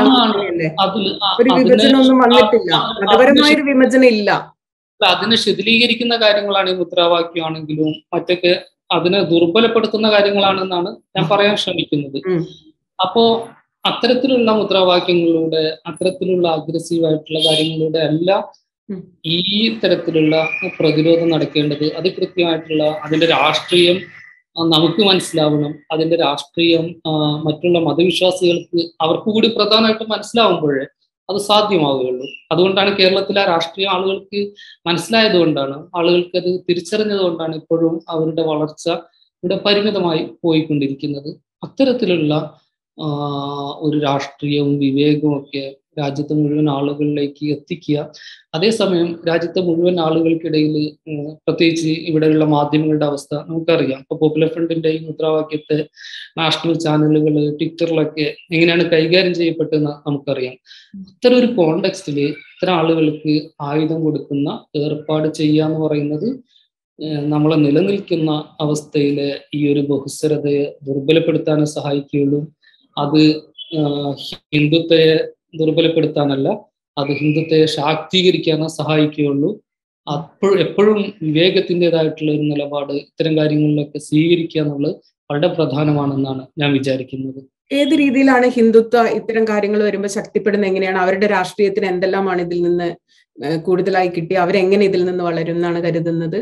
ഒരു വിഭജനമൊന്നും വന്നിട്ടില്ല മതപരമായ ഒരു വിഭജനം ഇല്ല അതിനെ ശിഥിലീകരിക്കുന്ന കാര്യങ്ങളാണ് ഈ മുദ്രാവാക്യമാണെങ്കിലും മറ്റൊക്കെ അതിനെ ദുർബലപ്പെടുത്തുന്ന കാര്യങ്ങളാണെന്നാണ് ഞാൻ പറയാൻ ശ്രമിക്കുന്നത് അപ്പോ അത്തരത്തിലുള്ള മുദ്രാവാക്യങ്ങളിലൂടെ അത്തരത്തിലുള്ള അഗ്രസീവ് ആയിട്ടുള്ള കാര്യങ്ങളിലൂടെ അല്ല ഈ തരത്തിലുള്ള പ്രതിരോധം നടക്കേണ്ടത് അത് കൃത്യമായിട്ടുള്ള അതിന്റെ രാഷ്ട്രീയം നമുക്ക് മനസ്സിലാവണം അതിന്റെ രാഷ്ട്രീയം മറ്റുള്ള മതവിശ്വാസികൾക്ക് അവർക്ക് കൂടി പ്രധാനമായിട്ട് മനസ്സിലാവുമ്പോഴേ അത് സാധ്യമാവുകയുള്ളൂ അതുകൊണ്ടാണ് കേരളത്തിലെ രാഷ്ട്രീയ ആളുകൾക്ക് മനസ്സിലായത് കൊണ്ടാണ് ആളുകൾക്ക് അത് തിരിച്ചറിഞ്ഞത് കൊണ്ടാണ് ഇപ്പോഴും അവരുടെ വളർച്ച ഇവിടെ പരിമിതമായി പോയിക്കൊണ്ടിരിക്കുന്നത് അത്തരത്തിലുള്ള ഒരു രാഷ്ട്രീയവും വിവേകവും ഒക്കെ രാജ്യത്തെ മുഴുവൻ ആളുകളിലേക്ക് എത്തിക്കുക അതേസമയം രാജ്യത്തെ മുഴുവൻ ആളുകൾക്കിടയിൽ പ്രത്യേകിച്ച് ഇവിടെയുള്ള മാധ്യമങ്ങളുടെ അവസ്ഥ നമുക്കറിയാം ഇപ്പൊ പോപ്പുലർ ഫ്രണ്ടിന്റെ ഈ മുദ്രാവാക്യത്തെ നാഷണൽ ചാനലുകൾ ട്വിറ്ററിലൊക്കെ എങ്ങനെയാണ് കൈകാര്യം ചെയ്യപ്പെട്ടതെന്ന് നമുക്കറിയാം അത്തരം ഒരു കോണ്ടെക്സ്റ്റില് ഇത്തരം ആളുകൾക്ക് ആയുധം കൊടുക്കുന്ന ഏർപ്പാട് ചെയ്യുക എന്ന് പറയുന്നത് നമ്മളെ നിലനിൽക്കുന്ന അവസ്ഥയിലെ ഈ ഒരു ബഹുസ്വരതയെ ദുർബലപ്പെടുത്താനേ സഹായിക്കുകയുള്ളൂ അത് ഹിന്ദുത്വയെ ദുർബലപ്പെടുത്താനല്ല അത് ഹിന്ദുത്വയെ ശാക്തീകരിക്കാനേ സഹായിക്കുകയുള്ളൂ അപ്പോൾ എപ്പോഴും വിവേകത്തിൻ്റെതായിട്ടുള്ള ഒരു നിലപാട് ഇത്തരം കാര്യങ്ങളിലൊക്കെ സ്വീകരിക്കുക എന്നുള്ളത് വളരെ പ്രധാനമാണെന്നാണ് ഞാൻ വിചാരിക്കുന്നത് ഏത് രീതിയിലാണ് ഹിന്ദുത്വ ഇത്തരം കാര്യങ്ങൾ വരുമ്പോൾ ശക്തിപ്പെടുന്നത് എങ്ങനെയാണ് അവരുടെ രാഷ്ട്രീയത്തിന് എന്തെല്ലാമാണ് ഇതിൽ നിന്ന് കൂടുതലായി കിട്ടി അവരെങ്ങനെ ഇതിൽ നിന്ന് വളരും എന്നാണ് കരുതുന്നത്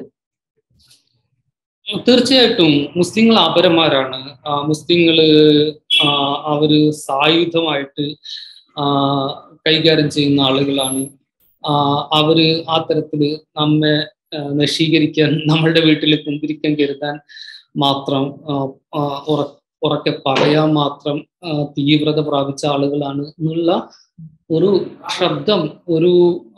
തീർച്ചയായിട്ടും മുസ്ലിങ്ങൾ അപരന്മാരാണ് മുസ്ലിങ്ങള് അവര് സായുധമായിട്ട് കൈകാര്യം ചെയ്യുന്ന ആളുകളാണ് അവര് ആ തരത്തില് നമ്മെ നശീകരിക്കാൻ നമ്മളുടെ വീട്ടിൽ കുന്തിരിക്കാൻ കരുതാൻ മാത്രം ഉറക്കെ പറയാൻ മാത്രം തീവ്രത പ്രാപിച്ച ആളുകളാണ് എന്നുള്ള ഒരു ശബ്ദം ഒരു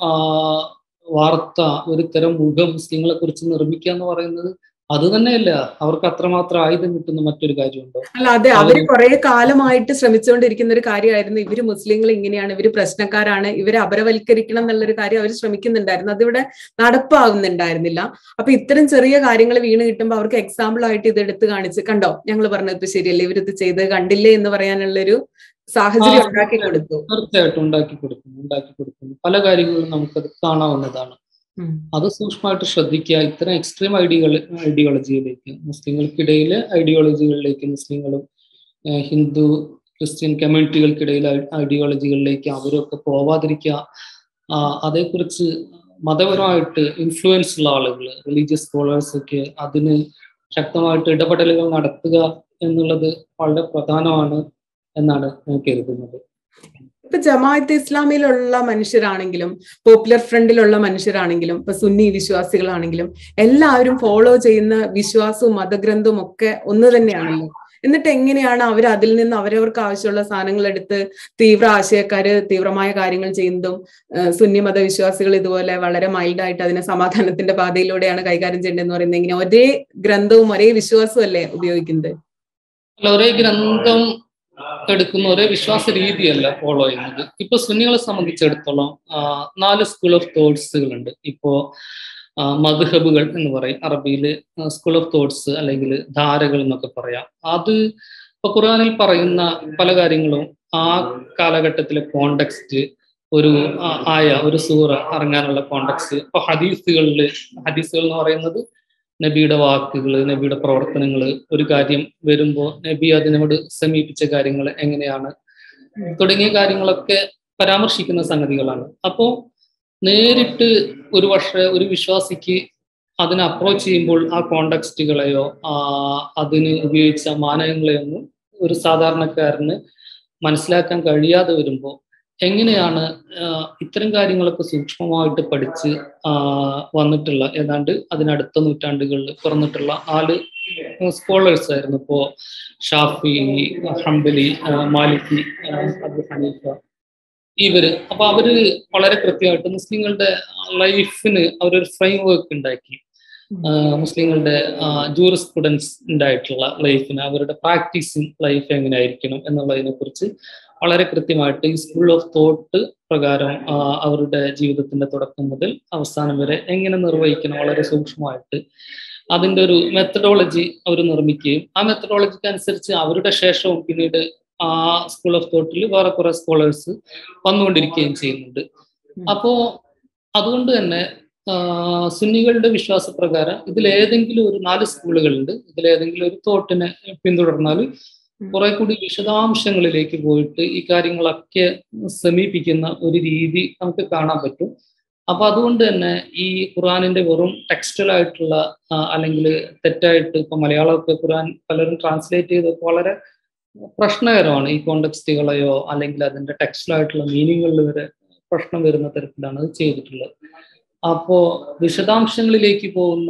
വാർത്ത ഒരു തരം മുഖം മുസ്ലിങ്ങളെ കുറിച്ച് നിർമ്മിക്കുക എന്ന് പറയുന്നത് അത് തന്നെയല്ല അവർക്ക് അത്രമാത്രം ആയുധം കിട്ടുന്ന മറ്റൊരു കാര്യമുണ്ടോ അല്ല അതെ അവര് കുറെ കാലമായിട്ട് ശ്രമിച്ചുകൊണ്ടിരിക്കുന്ന ഒരു കാര്യമായിരുന്നു ഇവര് മുസ്ലിങ്ങൾ ഇങ്ങനെയാണ് ഇവര് പ്രശ്നക്കാരാണ് ഇവരെ അപരവൽക്കരിക്കണം എന്നുള്ളൊരു കാര്യം അവർ ശ്രമിക്കുന്നുണ്ടായിരുന്നു അതിവിടെ നടപ്പാകുന്നുണ്ടായിരുന്നില്ല അപ്പൊ ഇത്തരം ചെറിയ കാര്യങ്ങൾ വീണ് കിട്ടുമ്പോൾ അവർക്ക് എക്സാമ്പിൾ ആയിട്ട് ഇത് എടുത്ത് കാണിച്ച് കണ്ടോ ഞങ്ങൾ പറഞ്ഞത് ശരിയല്ലേ ഇവരിത് ചെയ്ത് കണ്ടില്ലേ എന്ന് പറയാനുള്ളൊരു സാഹചര്യം ഉണ്ടാക്കി കൊടുത്തു തീർച്ചയായിട്ടും ഉണ്ടാക്കി കൊടുക്കുന്നു ഉണ്ടാക്കി കൊടുക്കുന്നു പല കാര്യങ്ങളും നമുക്കത് കാണാവുന്നതാണ് അത് സൂക്ഷ്മമായിട്ട് ശ്രദ്ധിക്കുക ഇത്തരം എക്സ്ട്രീം ഐഡിയോള ഐഡിയോളജിയിലേക്ക് മുസ്ലിങ്ങൾക്കിടയിലെ ഐഡിയോളജികളിലേക്ക് മുസ്ലിങ്ങളും ഹിന്ദു ക്രിസ്ത്യൻ കമ്മ്യൂണിറ്റികൾക്കിടയിലെ ഐഡിയോളജികളിലേക്ക് അവരൊക്കെ പോവാതിരിക്കുക അതേക്കുറിച്ച് മതപരമായിട്ട് ഇൻഫ്ലുവൻസ് ഉള്ള ആളുകൾ റിലീജിയസ് സ്കോളേഴ്സ് ഒക്കെ അതിന് ശക്തമായിട്ട് ഇടപെടലുകൾ നടത്തുക എന്നുള്ളത് വളരെ പ്രധാനമാണ് എന്നാണ് ഞാൻ കരുതുന്നത് ഇപ്പൊ ജമാഅത്ത് ഇസ്ലാമിലുള്ള മനുഷ്യരാണെങ്കിലും പോപ്പുലർ ഫ്രണ്ടിലുള്ള മനുഷ്യരാണെങ്കിലും ഇപ്പൊ സുന്നി വിശ്വാസികളാണെങ്കിലും എല്ലാവരും ഫോളോ ചെയ്യുന്ന വിശ്വാസവും മതഗ്രന്ഥവും ഒക്കെ ഒന്ന് തന്നെയാണല്ലോ എന്നിട്ട് എങ്ങനെയാണ് അവർ അതിൽ നിന്ന് അവരവർക്ക് ആവശ്യമുള്ള സാധനങ്ങൾ എടുത്ത് തീവ്ര ആശയക്കാര് തീവ്രമായ കാര്യങ്ങൾ ചെയ്യുന്നതും സുന്നി മതവിശ്വാസികൾ ഇതുപോലെ വളരെ മൈൽഡായിട്ട് അതിനെ സമാധാനത്തിന്റെ പാതയിലൂടെയാണ് കൈകാര്യം ചെയ്യേണ്ടതെന്ന് പറയുന്നത് ഇങ്ങനെ ഒരേ ഗ്രന്ഥവും ഒരേ വിശ്വാസവും അല്ലേ ഉപയോഗിക്കുന്നത് അല്ല ഒരേ ഗ്രന്ഥം എടുക്കുന്ന ഒരേ വിശ്വാസ രീതിയല്ല ഫോളോ ചെയ്യുന്നത് ഇപ്പൊ സുന്നികളെ സംബന്ധിച്ചിടത്തോളം നാല് സ്കൂൾ ഓഫ് തോട്ട്സുകളുണ്ട് ഇപ്പോ മധുഹബുകൾ എന്ന് പറയും അറബിയിൽ സ്കൂൾ ഓഫ് തോട്ട്സ് അല്ലെങ്കിൽ ധാരകൾ എന്നൊക്കെ പറയാം അത് ഇപ്പൊ ഖുർആാനിൽ പറയുന്ന പല കാര്യങ്ങളും ആ കാലഘട്ടത്തിലെ കോണ്ടെക്സ്റ്റ് ഒരു ആയ ഒരു സൂറ ഇറങ്ങാനുള്ള കോണ്ടക്സ്റ്റ് ഇപ്പൊ ഹദീസുകളിൽ ഹദീസുകൾ എന്ന് പറയുന്നത് നബിയുടെ വാക്കുകൾ നബിയുടെ പ്രവർത്തനങ്ങൾ ഒരു കാര്യം വരുമ്പോൾ നബി അതിനോട് സമീപിച്ച കാര്യങ്ങൾ എങ്ങനെയാണ് തുടങ്ങിയ കാര്യങ്ങളൊക്കെ പരാമർശിക്കുന്ന സംഗതികളാണ് അപ്പോ നേരിട്ട് ഒരു വർഷ ഒരു വിശ്വാസിക്ക് അതിനെ അപ്രോച്ച് ചെയ്യുമ്പോൾ ആ കോണ്ടക്സ്റ്റുകളെയോ ആ അതിന് ഉപയോഗിച്ച മാനകങ്ങളെയൊന്നും ഒരു സാധാരണക്കാരന് മനസ്സിലാക്കാൻ കഴിയാതെ വരുമ്പോൾ എങ്ങനെയാണ് ഇത്തരം കാര്യങ്ങളൊക്കെ സൂക്ഷ്മമായിട്ട് പഠിച്ച് വന്നിട്ടുള്ള ഏതാണ്ട് അതിനടുത്ത നൂറ്റാണ്ടുകളിൽ പിറന്നിട്ടുള്ള നാല് സ്കോളേഴ്സ് ആയിരുന്നു ഇപ്പോ ഷാഫി ഹംബലി മാലിക്കി അബു ഹനീഫ ഇവര് അപ്പൊ അവര് വളരെ കൃത്യമായിട്ട് മുസ്ലിങ്ങളുടെ ലൈഫിന് അവരൊരു ഫ്രെയിം വർക്ക് ഉണ്ടാക്കി മുസ്ലിങ്ങളുടെ ജൂറിസ്പ്രുഡൻസ് ഉണ്ടായിട്ടുള്ള ലൈഫിന് അവരുടെ പ്രാക്ടീസിങ് ലൈഫ് എങ്ങനെയായിരിക്കണം എന്നുള്ളതിനെ കുറിച്ച് വളരെ കൃത്യമായിട്ട് ഈ സ്കൂൾ ഓഫ് തോട്ട് പ്രകാരം അവരുടെ ജീവിതത്തിന്റെ തുടക്കം മുതൽ അവസാനം വരെ എങ്ങനെ നിർവഹിക്കണം വളരെ സൂക്ഷ്മമായിട്ട് അതിന്റെ ഒരു മെത്തഡോളജി അവർ നിർമ്മിക്കുകയും ആ മെത്തഡോളജിക്ക് അനുസരിച്ച് അവരുടെ ശേഷവും പിന്നീട് ആ സ്കൂൾ ഓഫ് തോട്ടിൽ വേറെ കുറെ സ്കോളേഴ്സ് വന്നുകൊണ്ടിരിക്കുകയും ചെയ്യുന്നുണ്ട് അപ്പോ അതുകൊണ്ട് തന്നെ സുന്നികളുടെ വിശ്വാസപ്രകാരം ഇതിലേതെങ്കിലും ഒരു നാല് സ്കൂളുകളുണ്ട് ഇതിലേതെങ്കിലും ഒരു തോട്ടിനെ പിന്തുടർന്നാൽ കുറെ കൂടി വിശദാംശങ്ങളിലേക്ക് പോയിട്ട് ഈ കാര്യങ്ങളൊക്കെ സമീപിക്കുന്ന ഒരു രീതി നമുക്ക് കാണാൻ പറ്റും അപ്പൊ അതുകൊണ്ട് തന്നെ ഈ ഖുറാനിന്റെ വെറും ടെക്സ്റ്റൽ ആയിട്ടുള്ള അല്ലെങ്കിൽ തെറ്റായിട്ട് ഇപ്പൊ മലയാളമൊക്കെ ഖുറാൻ പലരും ട്രാൻസ്ലേറ്റ് ചെയ്തപ്പോൾ വളരെ പ്രശ്നകരമാണ് ഈ കോണ്ടക്സ്റ്റുകളെയോ അല്ലെങ്കിൽ അതിന്റെ ടെക്സ്റ്റലായിട്ടുള്ള മീനിങ്ങുകളിൽ വരെ പ്രശ്നം വരുന്ന തരത്തിലാണ് അത് ചെയ്തിട്ടുള്ളത് അപ്പോ വിശദാംശങ്ങളിലേക്ക് പോകുന്ന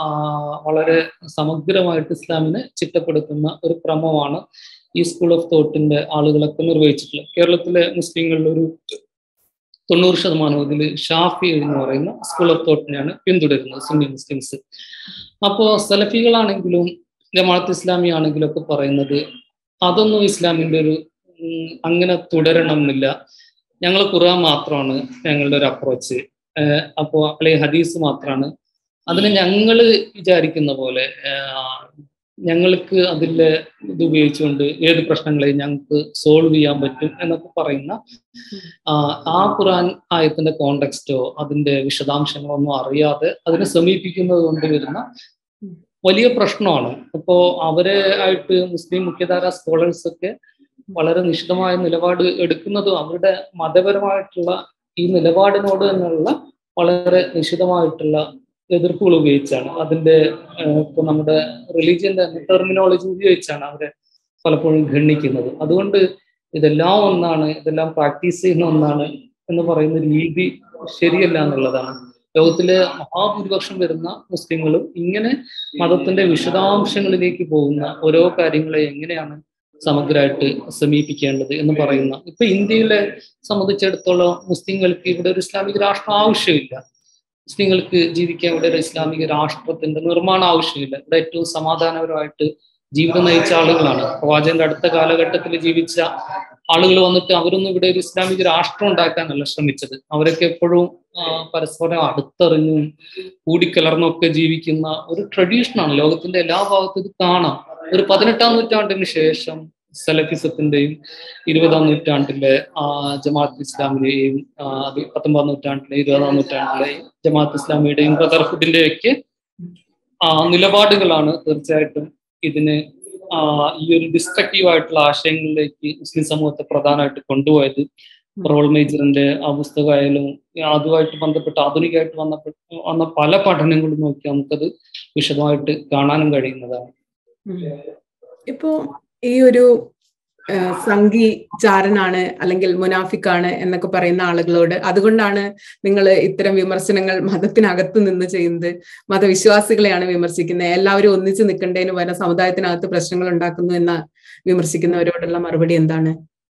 വളരെ സമഗ്രമായിട്ട് ഇസ്ലാമിനെ ചിട്ടപ്പെടുത്തുന്ന ഒരു ക്രമമാണ് ഈ സ്കൂൾ ഓഫ് തോട്ടിന്റെ ആളുകളൊക്കെ നിർവഹിച്ചിട്ടുള്ളത് കേരളത്തിലെ മുസ്ലിങ്ങളിൽ ഒരു തൊണ്ണൂറ് ശതമാനം ഇതിൽ ഷാഫി എന്ന് പറയുന്ന സ്കൂൾ ഓഫ് തോട്ടിനെയാണ് പിന്തുടരുന്നത് സുന്നി മുസ്ലിംസ് അപ്പോ സലഫികളാണെങ്കിലും ജമാഅത്ത് ഇസ്ലാമി ആണെങ്കിലും ഒക്കെ പറയുന്നത് അതൊന്നും ഇസ്ലാമിന്റെ ഒരു അങ്ങനെ തുടരണം എന്നില്ല ഞങ്ങൾ ഖുർആൻ മാത്രമാണ് ഞങ്ങളുടെ ഒരു അപ്രോച്ച് അപ്പോ അല്ലെങ്കിൽ ഹദീസ് മാത്രമാണ് അതിന് ഞങ്ങൾ വിചാരിക്കുന്ന പോലെ ഞങ്ങൾക്ക് അതിലെ ഇത് ഉപയോഗിച്ചുകൊണ്ട് ഏത് പ്രശ്നങ്ങളെയും ഞങ്ങൾക്ക് സോൾവ് ചെയ്യാൻ പറ്റും എന്നൊക്കെ പറയുന്ന ആ ഖുറാൻ ആയത്തിന്റെ കോണ്ടെക്സ്റ്റോ അതിന്റെ വിശദാംശങ്ങളോ ഒന്നും അറിയാതെ അതിനെ സമീപിക്കുന്നത് കൊണ്ട് വരുന്ന വലിയ പ്രശ്നമാണ് ഇപ്പോ അവരെ ആയിട്ട് മുസ്ലിം മുഖ്യധാര സ്കോളേഴ്സ് ഒക്കെ വളരെ നിശ്ചിതമായ നിലപാട് എടുക്കുന്നതും അവരുടെ മതപരമായിട്ടുള്ള ഈ നിലപാടിനോട് തന്നെയുള്ള വളരെ നിശ്ചിതമായിട്ടുള്ള എതിർപ്പുകൾ ഉപയോഗിച്ചാണ് അതിന്റെ ഇപ്പൊ നമ്മുടെ റിലീജിയന്റെ ടെർമിനോളജി ഉപയോഗിച്ചാണ് അവരെ പലപ്പോഴും ഖണ്ഡിക്കുന്നത് അതുകൊണ്ട് ഇതെല്ലാം ഒന്നാണ് ഇതെല്ലാം പ്രാക്ടീസ് ചെയ്യുന്ന ഒന്നാണ് എന്ന് പറയുന്ന രീതി ശരിയല്ല എന്നുള്ളതാണ് ലോകത്തിലെ മഹാഭൂരിപക്ഷം വരുന്ന മുസ്ലിങ്ങളും ഇങ്ങനെ മതത്തിന്റെ വിശദാംശങ്ങളിലേക്ക് പോകുന്ന ഓരോ കാര്യങ്ങളെ എങ്ങനെയാണ് സമഗ്രമായിട്ട് സമീപിക്കേണ്ടത് എന്ന് പറയുന്ന ഇപ്പൊ ഇന്ത്യയിലെ സംബന്ധിച്ചിടത്തോളം മുസ്ലിങ്ങൾക്ക് ഇവിടെ ഒരു ഇസ്ലാമിക രാഷ്ട്രം ആവശ്യമില്ല മുസ്ലിങ്ങൾക്ക് ജീവിക്കാൻ ഇവിടെ ഒരു ഇസ്ലാമിക രാഷ്ട്രത്തിന്റെ നിർമ്മാണം ആവശ്യമില്ല ഇവിടെ ഏറ്റവും സമാധാനപരമായിട്ട് ജീവിതം നയിച്ച ആളുകളാണ് പ്രവാചകന്റെ അടുത്ത കാലഘട്ടത്തിൽ ജീവിച്ച ആളുകൾ വന്നിട്ട് അവരൊന്നും ഇവിടെ ഒരു ഇസ്ലാമിക രാഷ്ട്രം ഉണ്ടാക്കാനല്ല ശ്രമിച്ചത് അവരൊക്കെ എപ്പോഴും പരസ്പരം അടുത്തറിഞ്ഞും കൂടിക്കലർന്നും ഒക്കെ ജീവിക്കുന്ന ഒരു ട്രഡീഷനാണ് ലോകത്തിന്റെ എല്ലാ ഭാഗത്തും ഇത് കാണാം ഒരു പതിനെട്ടാം നൂറ്റാണ്ടിന് ശേഷം സലഫിസത്തിന്റെയും ഇരുപതാം നൂറ്റാണ്ടിലെ ജമാഅത്ത് ഇസ്ലാമിലെയും അത് പത്തൊമ്പതാം നൂറ്റാണ്ടിലെ ഇരുപതാം നൂറ്റാണ്ടിലെയും ജമാഅത്ത് ഇസ്ലാമിയുടെയും ബ്രദർഹുഡിന്റെയും ഒക്കെ നിലപാടുകളാണ് തീർച്ചയായിട്ടും ഇതിന് ഈ ഒരു ഡിസ്ട്രക്റ്റീവ് ആയിട്ടുള്ള ആശയങ്ങളിലേക്ക് മുസ്ലിം സമൂഹത്തെ പ്രധാനമായിട്ട് കൊണ്ടുപോയത് റോൾ മേജറിന്റെ ആ പുസ്തകമായാലും അതുമായിട്ട് ബന്ധപ്പെട്ട് ആധുനികമായിട്ട് വന്നപ്പെട്ട വന്ന പല പഠനങ്ങളും നോക്കി നമുക്കത് വിശദമായിട്ട് കാണാനും കഴിയുന്നതാണ് ഇപ്പോ ഈ ഒരു സംഘി ചാരനാണ് അല്ലെങ്കിൽ മുനാഫിക്കാണ് എന്നൊക്കെ പറയുന്ന ആളുകളോട് അതുകൊണ്ടാണ് നിങ്ങൾ ഇത്തരം വിമർശനങ്ങൾ മതത്തിനകത്ത് നിന്ന് ചെയ്യുന്നത് മതവിശ്വാസികളെയാണ് വിമർശിക്കുന്നത് എല്ലാവരും ഒന്നിച്ചു നിൽക്കേണ്ടതിന് പകരം സമുദായത്തിനകത്ത് പ്രശ്നങ്ങൾ ഉണ്ടാക്കുന്നു എന്ന് വിമർശിക്കുന്നവരോടുള്ള മറുപടി എന്താണ്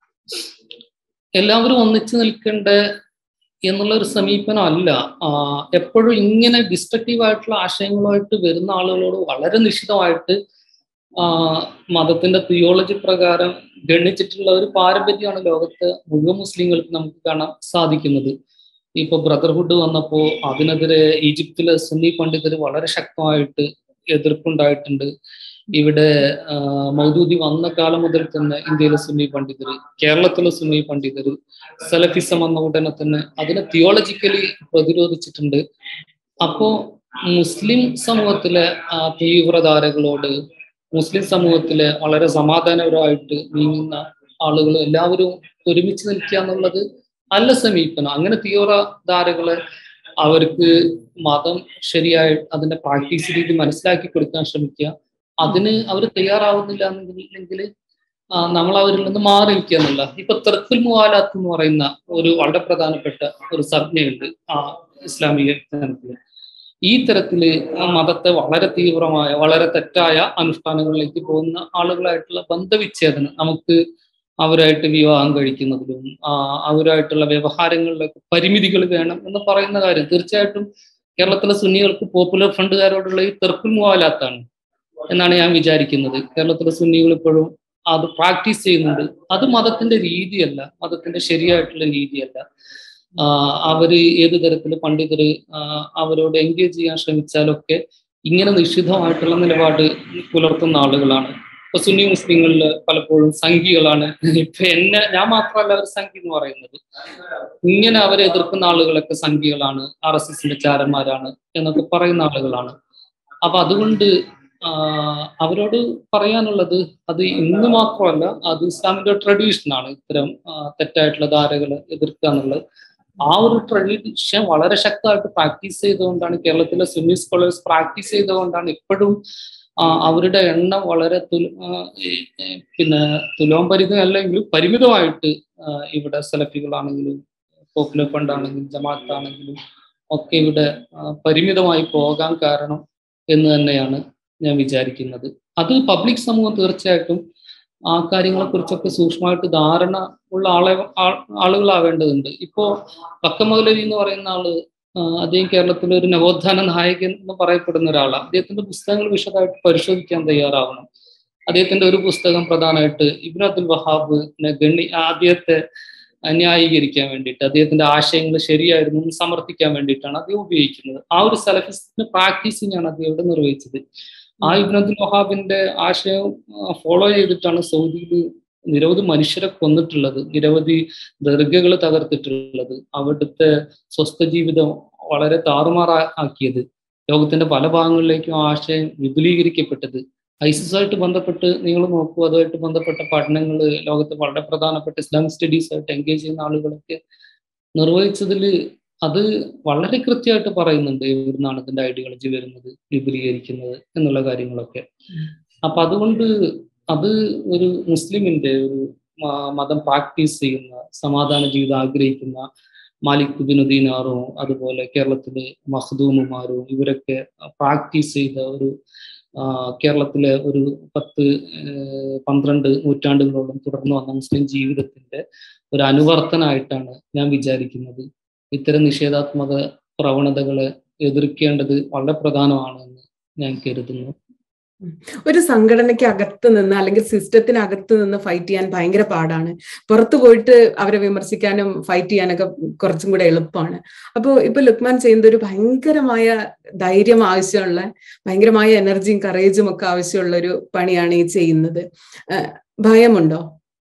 എല്ലാവരും ഒന്നിച്ചു നിൽക്കേണ്ട എന്നുള്ള ഒരു സമീപനം അല്ല എപ്പോഴും ഇങ്ങനെ ഡിസ്ട്രക്റ്റീവ് ആയിട്ടുള്ള ആശയങ്ങളുമായിട്ട് വരുന്ന ആളുകളോട് വളരെ നിശ്ചിതമായിട്ട് മതത്തിന്റെ തിയോളജി പ്രകാരം ഗണിച്ചിട്ടുള്ള ഒരു പാരമ്പര്യമാണ് ലോകത്ത് മുഴുവൻ മുസ്ലിങ്ങൾക്ക് നമുക്ക് കാണാൻ സാധിക്കുന്നത് ഇപ്പൊ ബ്രദർഹുഡ് വന്നപ്പോ അതിനെതിരെ ഈജിപ്തിലെ സുന്നി പണ്ഡിതർ വളരെ ശക്തമായിട്ട് എതിർപ്പുണ്ടായിട്ടുണ്ട് ഇവിടെ മൗദൂദി വന്ന കാലം മുതൽ തന്നെ ഇന്ത്യയിലെ സുന്നി പണ്ഡിതർ കേരളത്തിലെ സുന്നി പണ്ഡിതർ സലഫിസം വന്ന ഉടനെ തന്നെ അതിനെ തിയോളജിക്കലി പ്രതിരോധിച്ചിട്ടുണ്ട് അപ്പോ മുസ്ലിം സമൂഹത്തിലെ ആ തീവ്രധാരകളോട് മുസ്ലിം സമൂഹത്തിലെ വളരെ സമാധാനപരമായിട്ട് നീങ്ങുന്ന ആളുകൾ എല്ലാവരും ഒരുമിച്ച് നിൽക്കുക എന്നുള്ളത് നല്ല സമീപനം അങ്ങനെ തീവ്രധാരകളെ അവർക്ക് മതം ശരിയായി അതിന്റെ പ്രാക്ടീസ് രീതി മനസ്സിലാക്കി കൊടുക്കാൻ ശ്രമിക്കുക അതിന് അവർ തയ്യാറാവുന്നില്ല എന്നുണ്ടെങ്കിൽ നമ്മൾ അവരിൽ നിന്ന് മാറി നിൽക്കുക എന്നുള്ള ഇപ്പൊ തെർക്കുൽ മുവാലാത്ത് എന്ന് പറയുന്ന ഒരു വളരെ പ്രധാനപ്പെട്ട ഒരു സംജ്ഞയുണ്ട് ആ ഇസ്ലാമിക തലത്തില് ഈ തരത്തില് മതത്തെ വളരെ തീവ്രമായ വളരെ തെറ്റായ അനുഷ്ഠാനങ്ങളിലേക്ക് പോകുന്ന ആളുകളായിട്ടുള്ള ബന്ധവിച്ഛേദനം നമുക്ക് അവരായിട്ട് വിവാഹം കഴിക്കുന്നതിലും അവരായിട്ടുള്ള വ്യവഹാരങ്ങളിലൊക്കെ പരിമിതികൾ വേണം എന്ന് പറയുന്ന കാര്യം തീർച്ചയായിട്ടും കേരളത്തിലെ സുന്നികൾക്ക് പോപ്പുലർ ഫണ്ടുകാരോടുള്ള ഈ തെർക്കുൽ മുവാലാത്താണ് എന്നാണ് ഞാൻ വിചാരിക്കുന്നത് കേരളത്തിലെ സുന്നികൾ ഇപ്പോഴും അത് പ്രാക്ടീസ് ചെയ്യുന്നുണ്ട് അത് മതത്തിന്റെ രീതിയല്ല മതത്തിന്റെ ശരിയായിട്ടുള്ള രീതിയല്ല അവര് ഏത് തരത്തിൽ പണ്ഡിതര് അവരോട് എൻഗേജ് ചെയ്യാൻ ശ്രമിച്ചാലൊക്കെ ഇങ്ങനെ നിഷിദ്ധമായിട്ടുള്ള നിലപാട് പുലർത്തുന്ന ആളുകളാണ് ഇപ്പൊ സുന്നി മുസ്ലിങ്ങളിൽ പലപ്പോഴും സംഘികളാണ് ഇപ്പൊ എന്നെ ഞാൻ മാത്രമല്ല അവർ സംഘി എന്ന് പറയുന്നത് ഇങ്ങനെ അവരെ എതിർക്കുന്ന ആളുകളൊക്കെ സംഘികളാണ് ആർ എസ് എസിന്റെ ചാരന്മാരാണ് എന്നൊക്കെ പറയുന്ന ആളുകളാണ് അപ്പൊ അതുകൊണ്ട് അവരോട് പറയാനുള്ളത് അത് ഇന്ന് മാത്രമല്ല അത് ഇസ്ലാമിന്റെ ട്രഡീഷനാണ് ഇത്തരം തെറ്റായിട്ടുള്ള ധാരകളെ എതിർക്കുക എന്നുള്ളത് ആ ഒരു ട്രഡീഷൻ വളരെ ശക്തമായിട്ട് പ്രാക്ടീസ് ചെയ്തുകൊണ്ടാണ് കേരളത്തിലെ സുന്നി സ്കോളേഴ്സ് പ്രാക്ടീസ് ചെയ്തുകൊണ്ടാണ് ഇപ്പോഴും അവരുടെ എണ്ണം വളരെ തുല പിന്നെ തുലോംപരിതം അല്ലെങ്കിൽ പരിമിതമായിട്ട് ഇവിടെ സെലഫികളാണെങ്കിലും പോപ്പുലർ ഫണ്ട് ആണെങ്കിലും ജമാഅത്ത് ആണെങ്കിലും ഒക്കെ ഇവിടെ പരിമിതമായി പോകാൻ കാരണം എന്ന് തന്നെയാണ് ഞാൻ വിചാരിക്കുന്നത് അത് പബ്ലിക് സമൂഹം തീർച്ചയായിട്ടും ആ കാര്യങ്ങളെ കുറിച്ചൊക്കെ സൂക്ഷ്മമായിട്ട് ധാരണ ഉള്ള ആളെ ആളുകളാവേണ്ടതുണ്ട് ഇപ്പോ പക്കമൗലവി എന്ന് പറയുന്ന ആള് അദ്ദേഹം കേരളത്തിലെ ഒരു നവോത്ഥാന നായകൻ എന്ന് പറയപ്പെടുന്ന ഒരാളാണ് അദ്ദേഹത്തിന്റെ പുസ്തകങ്ങൾ വിശദമായിട്ട് പരിശോധിക്കാൻ തയ്യാറാവണം അദ്ദേഹത്തിന്റെ ഒരു പുസ്തകം പ്രധാനമായിട്ട് ഇബ്ൻ അബ്ദുൽ വഹാബ് ഗണി അദ്ദേഹത്തെ ന്യായീകരിക്കാൻ വേണ്ടിയിട്ട് അദ്ദേഹത്തിന്റെ ആശയങ്ങൾ ശരിയായിരുന്നു എന്ന് സമർത്ഥിക്കാൻ വേണ്ടിയിട്ടാണ് അദ്ദേഹം ഉപയോഗിക്കുന്നത് ആ ഒരു സെലഫിസ്റ്റിന്റെ പ്രാക്ടീസിംഗ് ആണ് അദ്ദേഹം ഇവിടെ നിർവഹിച്ചത് ആ ഇബ്ൻ അബ്ദുൽ വഹാബിന്റെ ആശയം ഫോളോ ചെയ്തിട്ടാണ് സൗദിയിൽ നിരവധി മനുഷ്യരെ കൊന്നിട്ടുള്ളത് നിരവധി ദർഗകൾ തകർത്തിട്ടുള്ളത് അവിടുത്തെ സ്വസ്ഥ ജീവിതം വളരെ താറുമാറാക്കിയത് ലോകത്തിന്റെ പല ഭാഗങ്ങളിലേക്കും ആശയം വിപുലീകരിക്കപ്പെട്ടത് ഐസിസുമായിട്ട് ബന്ധപ്പെട്ട് നിങ്ങൾ നോക്കൂ അതുമായിട്ട് ബന്ധപ്പെട്ട പഠനങ്ങൾ ലോകത്ത് വളരെ പ്രധാനപ്പെട്ട ഇസ്ലാമിക് സ്റ്റഡീസ് ആയിട്ട് എൻഗേജ് ചെയ്യുന്ന ആളുകളൊക്കെ നിർവഹിച്ചതിൽ അത് വളരെ കൃത്യമായിട്ട് പറയുന്നുണ്ട് എവിടുന്നാണ് ഇതിന്റെ ഐഡിയോളജി വരുന്നത് വിപുലീകരിക്കുന്നത് എന്നുള്ള കാര്യങ്ങളൊക്കെ അപ്പൊ അതുകൊണ്ട് അത് ഒരു മുസ്ലിമിന്റെ ഒരു മതം പ്രാക്ടീസ് ചെയ്യുന്ന സമാധാന ജീവിതം ആഗ്രഹിക്കുന്ന മാലിക് ബിനുദ്ദീനാറും അതുപോലെ കേരളത്തിലെ മഹദൂമുമാരും ഇവരൊക്കെ പ്രാക്ടീസ് ചെയ്ത ഒരു കേരളത്തിലെ ഒരു പത്ത് പന്ത്രണ്ട് നൂറ്റാണ്ടുകളോളം തുടർന്നു വന്ന മുസ്ലിം ജീവിതത്തിന്റെ ഒരു അനുവർത്തനമായിട്ടാണ് ഞാൻ വിചാരിക്കുന്നത് ഇത്തരം നിഷേധാത്മക പ്രവണതകളെ എതിർക്കേണ്ടത് വളരെ പ്രധാനമാണെന്ന് ഞാൻ കരുതുന്നു ഒരു സംഘടനയ്ക്ക് അകത്ത് നിന്ന് അല്ലെങ്കിൽ സിസ്റ്റത്തിനകത്ത് നിന്ന് ഫൈറ്റ് ചെയ്യാൻ ഭയങ്കര പാടാണ് പുറത്തു പോയിട്ട് അവരെ വിമർശിക്കാനും ഫൈറ്റ് ചെയ്യാനൊക്കെ കുറച്ചും കൂടെ എളുപ്പമാണ് അപ്പോൾ ഇപ്പൊ ലുക്മാൻ ചെയ്യുന്നത് ഒരു ഭയങ്കരമായ ധൈര്യം ആവശ്യമുള്ള ഭയങ്കരമായ എനർജിയും കറേജും ഒക്കെ ആവശ്യമുള്ള ഒരു പണിയാണ് ഈ ചെയ്യുന്നത് ഭയമുണ്ടോ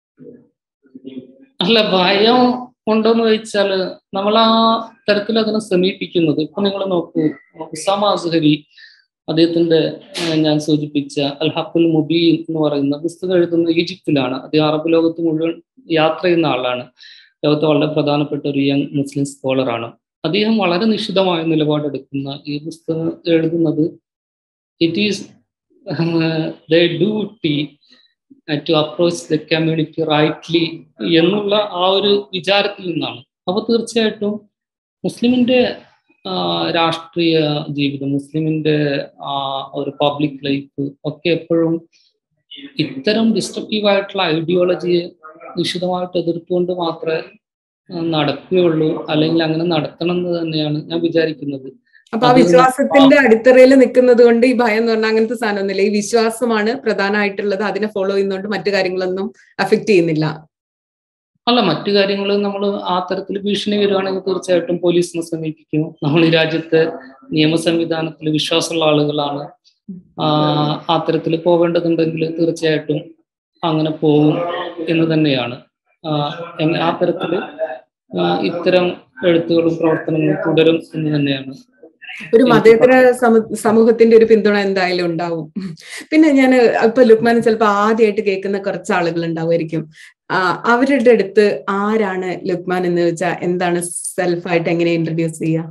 അല്ല ഭയം ഉണ്ടോന്ന് ചോദിച്ചാല് നമ്മൾ ആ തരത്തിൽ അതിനെ സമീപിക്കുന്നത് ഇപ്പൊ നിങ്ങൾ നോക്കൂ ഉസാമ അസ്ഹരി അദ്ദേഹത്തിന്റെ ഞാൻ സൂചിപ്പിച്ച അൽ ഹക്കുൽ മുബീൻ എന്ന് പറയുന്ന പുസ്തകം എഴുതുന്ന ഈജിപ്തിലാണ് അദ്ദേഹം അറബ് ലോകത്ത് മുഴുവൻ യാത്ര ചെയ്യുന്ന ആളാണ് ലോകത്തെ വളരെ പ്രധാനപ്പെട്ട ഒരു യങ് മുസ്ലിം സ്കോളറാണ് അദ്ദേഹം വളരെ നിശ്ചിതമായ നിലപാടെടുക്കുന്ന ഈ പുസ്തകം എഴുതുന്നത് it is the duty to approach the community rightly എന്നുള്ള ആ ഒരു വിചാരത്തിൽ നിന്നാണ് അപ്പൊ തീർച്ചയായിട്ടും മുസ്ലിമിന്റെ രാഷ്ട്രീയ ജീവിതം മുസ്ലിമിന്റെ ഒരു പബ്ലിക് ലൈഫ് ഒക്കെ എപ്പോഴും ഇത്തരം ഡിസ്ട്രക്റ്റീവ് ആയിട്ടുള്ള ഐഡിയോളജിയെ നിശ്ചിതമായിട്ട് എതിർത്തുകൊണ്ട് മാത്രമേ നടക്കുകയുള്ളൂ അല്ലെങ്കിൽ അങ്ങനെ നടത്തണം എന്ന് തന്നെയാണ് ഞാൻ വിചാരിക്കുന്നത് അപ്പൊ ആ വിശ്വാസത്തിന്റെ അടിത്തറയിൽ നിൽക്കുന്നത് കൊണ്ട് ഈ ഭയം എന്ന് പറഞ്ഞാൽ അങ്ങനത്തെ സാധനമൊന്നുമില്ല ഈ വിശ്വാസമാണ് പ്രധാനമായിട്ടുള്ളത് അതിനെ ഫോളോ ചെയ്യുന്നതുകൊണ്ട് മറ്റു കാര്യങ്ങളൊന്നും അഫക്ട് ചെയ്യുന്നില്ല അല്ല മറ്റു കാര്യങ്ങൾ നമ്മൾ ആ തരത്തിൽ ഭീഷണി വരികയാണെങ്കിൽ തീർച്ചയായിട്ടും പോലീസിനെ സമീപിക്കും നമ്മൾ ഈ രാജ്യത്തെ നിയമ സംവിധാനത്തിൽ വിശ്വാസമുള്ള ആളുകളാണ് അത്തരത്തിൽ പോവേണ്ടതുണ്ടെങ്കിൽ തീർച്ചയായിട്ടും അങ്ങനെ പോവും എന്ന് തന്നെയാണ് ആ തരത്തിൽ ഇത്തരം എഴുത്തുകളും പ്രവർത്തനങ്ങളും തുടരും എന്ന് തന്നെയാണ് ഒരു മതേതര സമൂഹത്തിന്റെ ഒരു പിന്തുണ എന്തായാലും ഉണ്ടാവും പിന്നെ ഞാൻ ഇപ്പൊ ലുക്മാൻ ചിലപ്പോ ആദ്യമായിട്ട് കേൾക്കുന്ന കുറച്ച് ആളുകൾ ഉണ്ടാവുമായിരിക്കും അവരുടെ അടുത്ത് ആരാണ് ലുക്മാൻ എന്ന് വെച്ചാൽ എന്താണ് സെൽഫായിട്ട് എങ്ങനെ ഇൻട്രൊഡ്യൂസ് ചെയ്യുക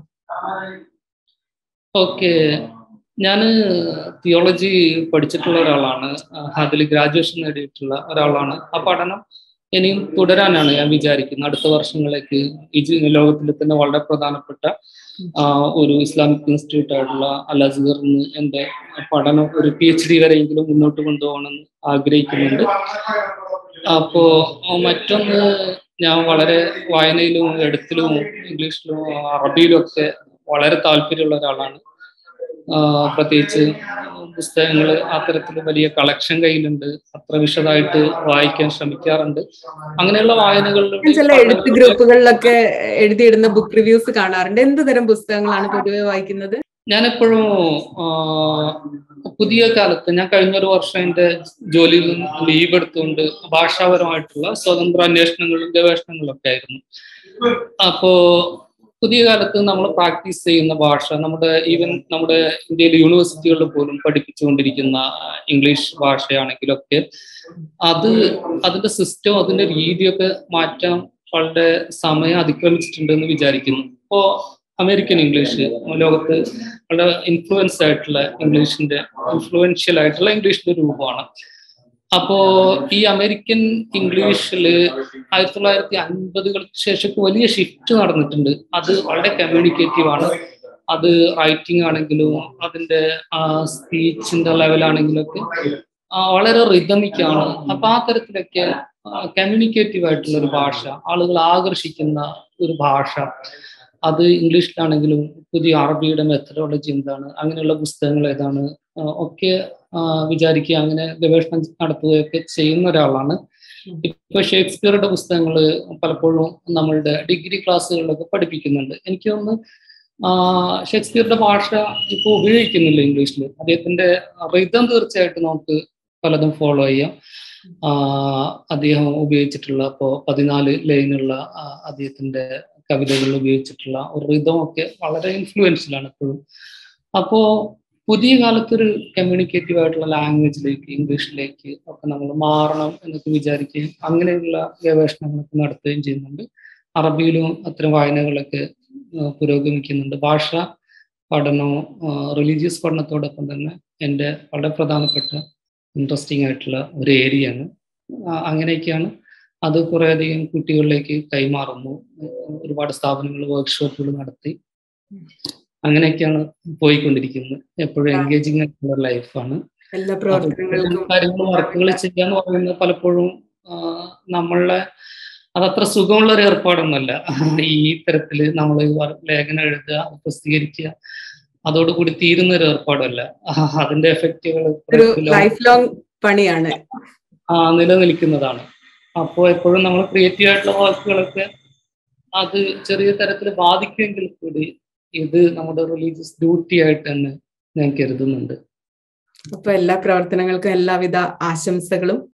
ഓക്കെ ഞാൻ തിയോളജി പഠിച്ചിട്ടുള്ള ഒരാളാണ് അതിൽ ഗ്രാജുവേഷൻ നേടിയിട്ടുള്ള ഒരാളാണ് ആ പഠനം ഇനിയും തുടരാനാണ് ഞാൻ വിചാരിക്കുന്നത് അടുത്ത വർഷങ്ങളിലേക്ക് ഈ ലോകത്തിൽ തന്നെ വളരെ പ്രധാനപ്പെട്ട ഒരു ഇസ്ലാമിക് ഇൻസ്റ്റിറ്റ്യൂട്ട് ആയിട്ടുള്ള അൽ അസ്ഗറിന് എൻ്റെ പഠനം ഒരു പി എച്ച് ഡി വരെയെങ്കിലും മുന്നോട്ട് കൊണ്ടുപോകണമെന്ന് ആഗ്രഹിക്കുന്നുണ്ട് അപ്പോ മറ്റൊന്ന് ഞാൻ വളരെ വായനയിലും എഴുത്തിലും ഇംഗ്ലീഷിലും അറബിയിലും ഒക്കെ വളരെ താല്പര്യമുള്ള ഒരാളാണ് പ്രത്യേകിച്ച് പുസ്തകങ്ങൾ അത്തരത്തിൽ വലിയ കളക്ഷൻ കയ്യിലുണ്ട് അത്ര വിശദമായിട്ട് വായിക്കാൻ ശ്രമിക്കാറുണ്ട് അങ്ങനെയുള്ള വായനകളിലൂടെ ചില എഴുത്ത് ഗ്രൂപ്പുകളിലൊക്കെ എഴുതിയിടുന്ന ബുക്ക് റിവ്യൂസ് കാണാറുണ്ട് എന്ത് തരം പുസ്തകങ്ങളാണ് പൊതുവെ വായിക്കുന്നത് ഞാൻ എപ്പോഴും പുതിയ കാലത്ത് ഞാൻ കഴിഞ്ഞൊരു വർഷം എൻ്റെ ജോലിയിൽ നിന്ന് ലീവ് എടുത്തുകൊണ്ട് ഭാഷാപരമായിട്ടുള്ള സ്വതന്ത്ര അന്വേഷണങ്ങളും ഗവേഷണങ്ങളും ഒക്കെ ആയിരുന്നു അപ്പോ പുതിയ കാലത്ത് നമ്മൾ പ്രാക്ടീസ് ചെയ്യുന്ന ഭാഷ നമ്മുടെ ഈവൻ നമ്മുടെ ഇന്ത്യയിലെ യൂണിവേഴ്സിറ്റികളിൽ പോലും പഠിപ്പിച്ചുകൊണ്ടിരിക്കുന്ന ഇംഗ്ലീഷ് ഭാഷയാണെങ്കിലൊക്കെ അത് അതിന്റെ സിസ്റ്റം അതിന്റെ രീതിയൊക്കെ മാറ്റാൻ വളരെ സമയം അതിക്രമിച്ചിട്ടുണ്ട് എന്ന് വിചാരിക്കുന്നു ഇപ്പോ അമേരിക്കൻ ഇംഗ്ലീഷ് ലോകത്ത് വളരെ ഇൻഫ്ലുവൻസ് ആയിട്ടുള്ള ഇംഗ്ലീഷിന്റെ ഇൻഫ്ലുവൻഷ്യൽ ആയിട്ടുള്ള ഇംഗ്ലീഷിന്റെ രൂപമാണ് അപ്പോ ഈ അമേരിക്കൻ ഇംഗ്ലീഷിൽ ആയിരത്തി തൊള്ളായിരത്തി അൻപതുകൾക്ക് ശേഷം വലിയ ഷിഫ്റ്റ് നടന്നിട്ടുണ്ട് അത് വളരെ കമ്മ്യൂണിക്കേറ്റീവ് ആണ് അത് റൈറ്റിംഗ് ആണെങ്കിലും അതിന്റെ സ്പീച്ചിന്റെ ലെവലാണെങ്കിലും ഒക്കെ വളരെ റിതമിക് ആണ് അപ്പൊ ആ തരത്തിലൊക്കെ കമ്മ്യൂണിക്കേറ്റീവ് ആയിട്ടുള്ള ഒരു ഭാഷ ആളുകൾ ആകർഷിക്കുന്ന ഒരു ഭാഷ അത് ഇംഗ്ലീഷിലാണെങ്കിലും പുതിയ അറബിയുടെ മെത്തഡോളജി എന്താണ് അങ്ങനെയുള്ള പുസ്തകങ്ങൾ ഏതാണ് ഒക്കെ വിചാരിക്കുക അങ്ങനെ ഗവേഷണം നടത്തുകയൊക്കെ ചെയ്യുന്ന ഒരാളാണ് ഇപ്പൊ ഷേക്സ്പിയറുടെ പുസ്തകങ്ങൾ പലപ്പോഴും നമ്മളുടെ ഡിഗ്രി ക്ലാസ്സുകളിലൊക്കെ പഠിപ്പിക്കുന്നുണ്ട് എനിക്ക് തോന്നുന്നു ഷേക്സ്പിയറുടെ ഭാഷ ഇപ്പോൾ ഉപയോഗിക്കുന്നില്ല ഇംഗ്ലീഷിൽ അദ്ദേഹത്തിന്റെ റിതം തീർച്ചയായിട്ടും നമുക്ക് പലതും ഫോളോ ചെയ്യാം അദ്ദേഹം ഉപയോഗിച്ചിട്ടുള്ള ഇപ്പോൾ പതിനാല് ലൈനുള്ള അദ്ദേഹത്തിന്റെ കവിതകളിൽ ഉപയോഗിച്ചിട്ടുള്ള ഒരു റിതമൊക്കെ വളരെ ഇൻഫ്ലുവൻഷ്യലാണ് എപ്പോഴും അപ്പോ പുതിയ കാലത്തൊരു കമ്മ്യൂണിക്കേറ്റീവ് ആയിട്ടുള്ള ലാംഗ്വേജിലേക്ക് ഇംഗ്ലീഷിലേക്ക് ഒക്കെ നമ്മൾ മാറണം എന്നൊക്കെ വിചാരിക്കുകയും അങ്ങനെയുള്ള ഗവേഷണങ്ങളൊക്കെ നടത്തുകയും ചെയ്യുന്നുണ്ട് അറബിയിലും അത്തരം വായനകളൊക്കെ പുരോഗമിക്കുന്നുണ്ട് ഭാഷ പഠനവും റിലീജിയസ് പഠനത്തോടൊപ്പം തന്നെ എൻ്റെ വളരെ പ്രധാനപ്പെട്ട ഇൻട്രസ്റ്റിംഗ് ആയിട്ടുള്ള ഒരു ഏരിയയാണ് അങ്ങനെയൊക്കെയാണ് അത് കുറേയധികം കുട്ടികളിലേക്ക് കൈമാറുന്നു ഒരുപാട് സ്ഥാപനങ്ങൾ വർക്ക്ഷോപ്പുകൾ നടത്തി അങ്ങനെയൊക്കെയാണ് പോയിക്കൊണ്ടിരിക്കുന്നത് എപ്പോഴും എൻഗേജിങ് ആയിട്ടുള്ള ലൈഫാണ് എല്ലാ പ്രവർത്തനങ്ങൾക്കും കാര്യങ്ങൾ വർക്കുകൾ ചെയ്യാന്ന് പറയുന്നത് പലപ്പോഴും നമ്മളെ അതത്ര സുഖമുള്ള ഒരു ഏർപ്പാടൊന്നുമല്ല ഈ തരത്തില് നമ്മൾ ലേഖനം എഴുതുക പ്രസിദ്ധീകരിക്കുക അതോടുകൂടി തീരുന്ന ഒരു ഏർപ്പാടല്ല അതിന്റെ എഫക്റ്റുകൾ ലൈഫ് ലോങ് പണിയാണ് നിലനിൽക്കുന്നതാണ് അപ്പോൾ എപ്പോഴും നമ്മൾ ക്രിയേറ്റീവ് ആയിട്ടുള്ള വർക്കുകളൊക്കെ അത് ചെറിയ തരത്തിൽ ബാധിക്കുമെങ്കിൽ കൂടി ഇത് നമ്മുടെ റിലീജിയസ് ഡ്യൂട്ടി ആയിട്ട് തന്നെ ഞാൻ കരുതുന്നുണ്ട് അപ്പൊ എല്ലാ പ്രവർത്തനങ്ങൾക്കും എല്ലാവിധ ആശംസകളും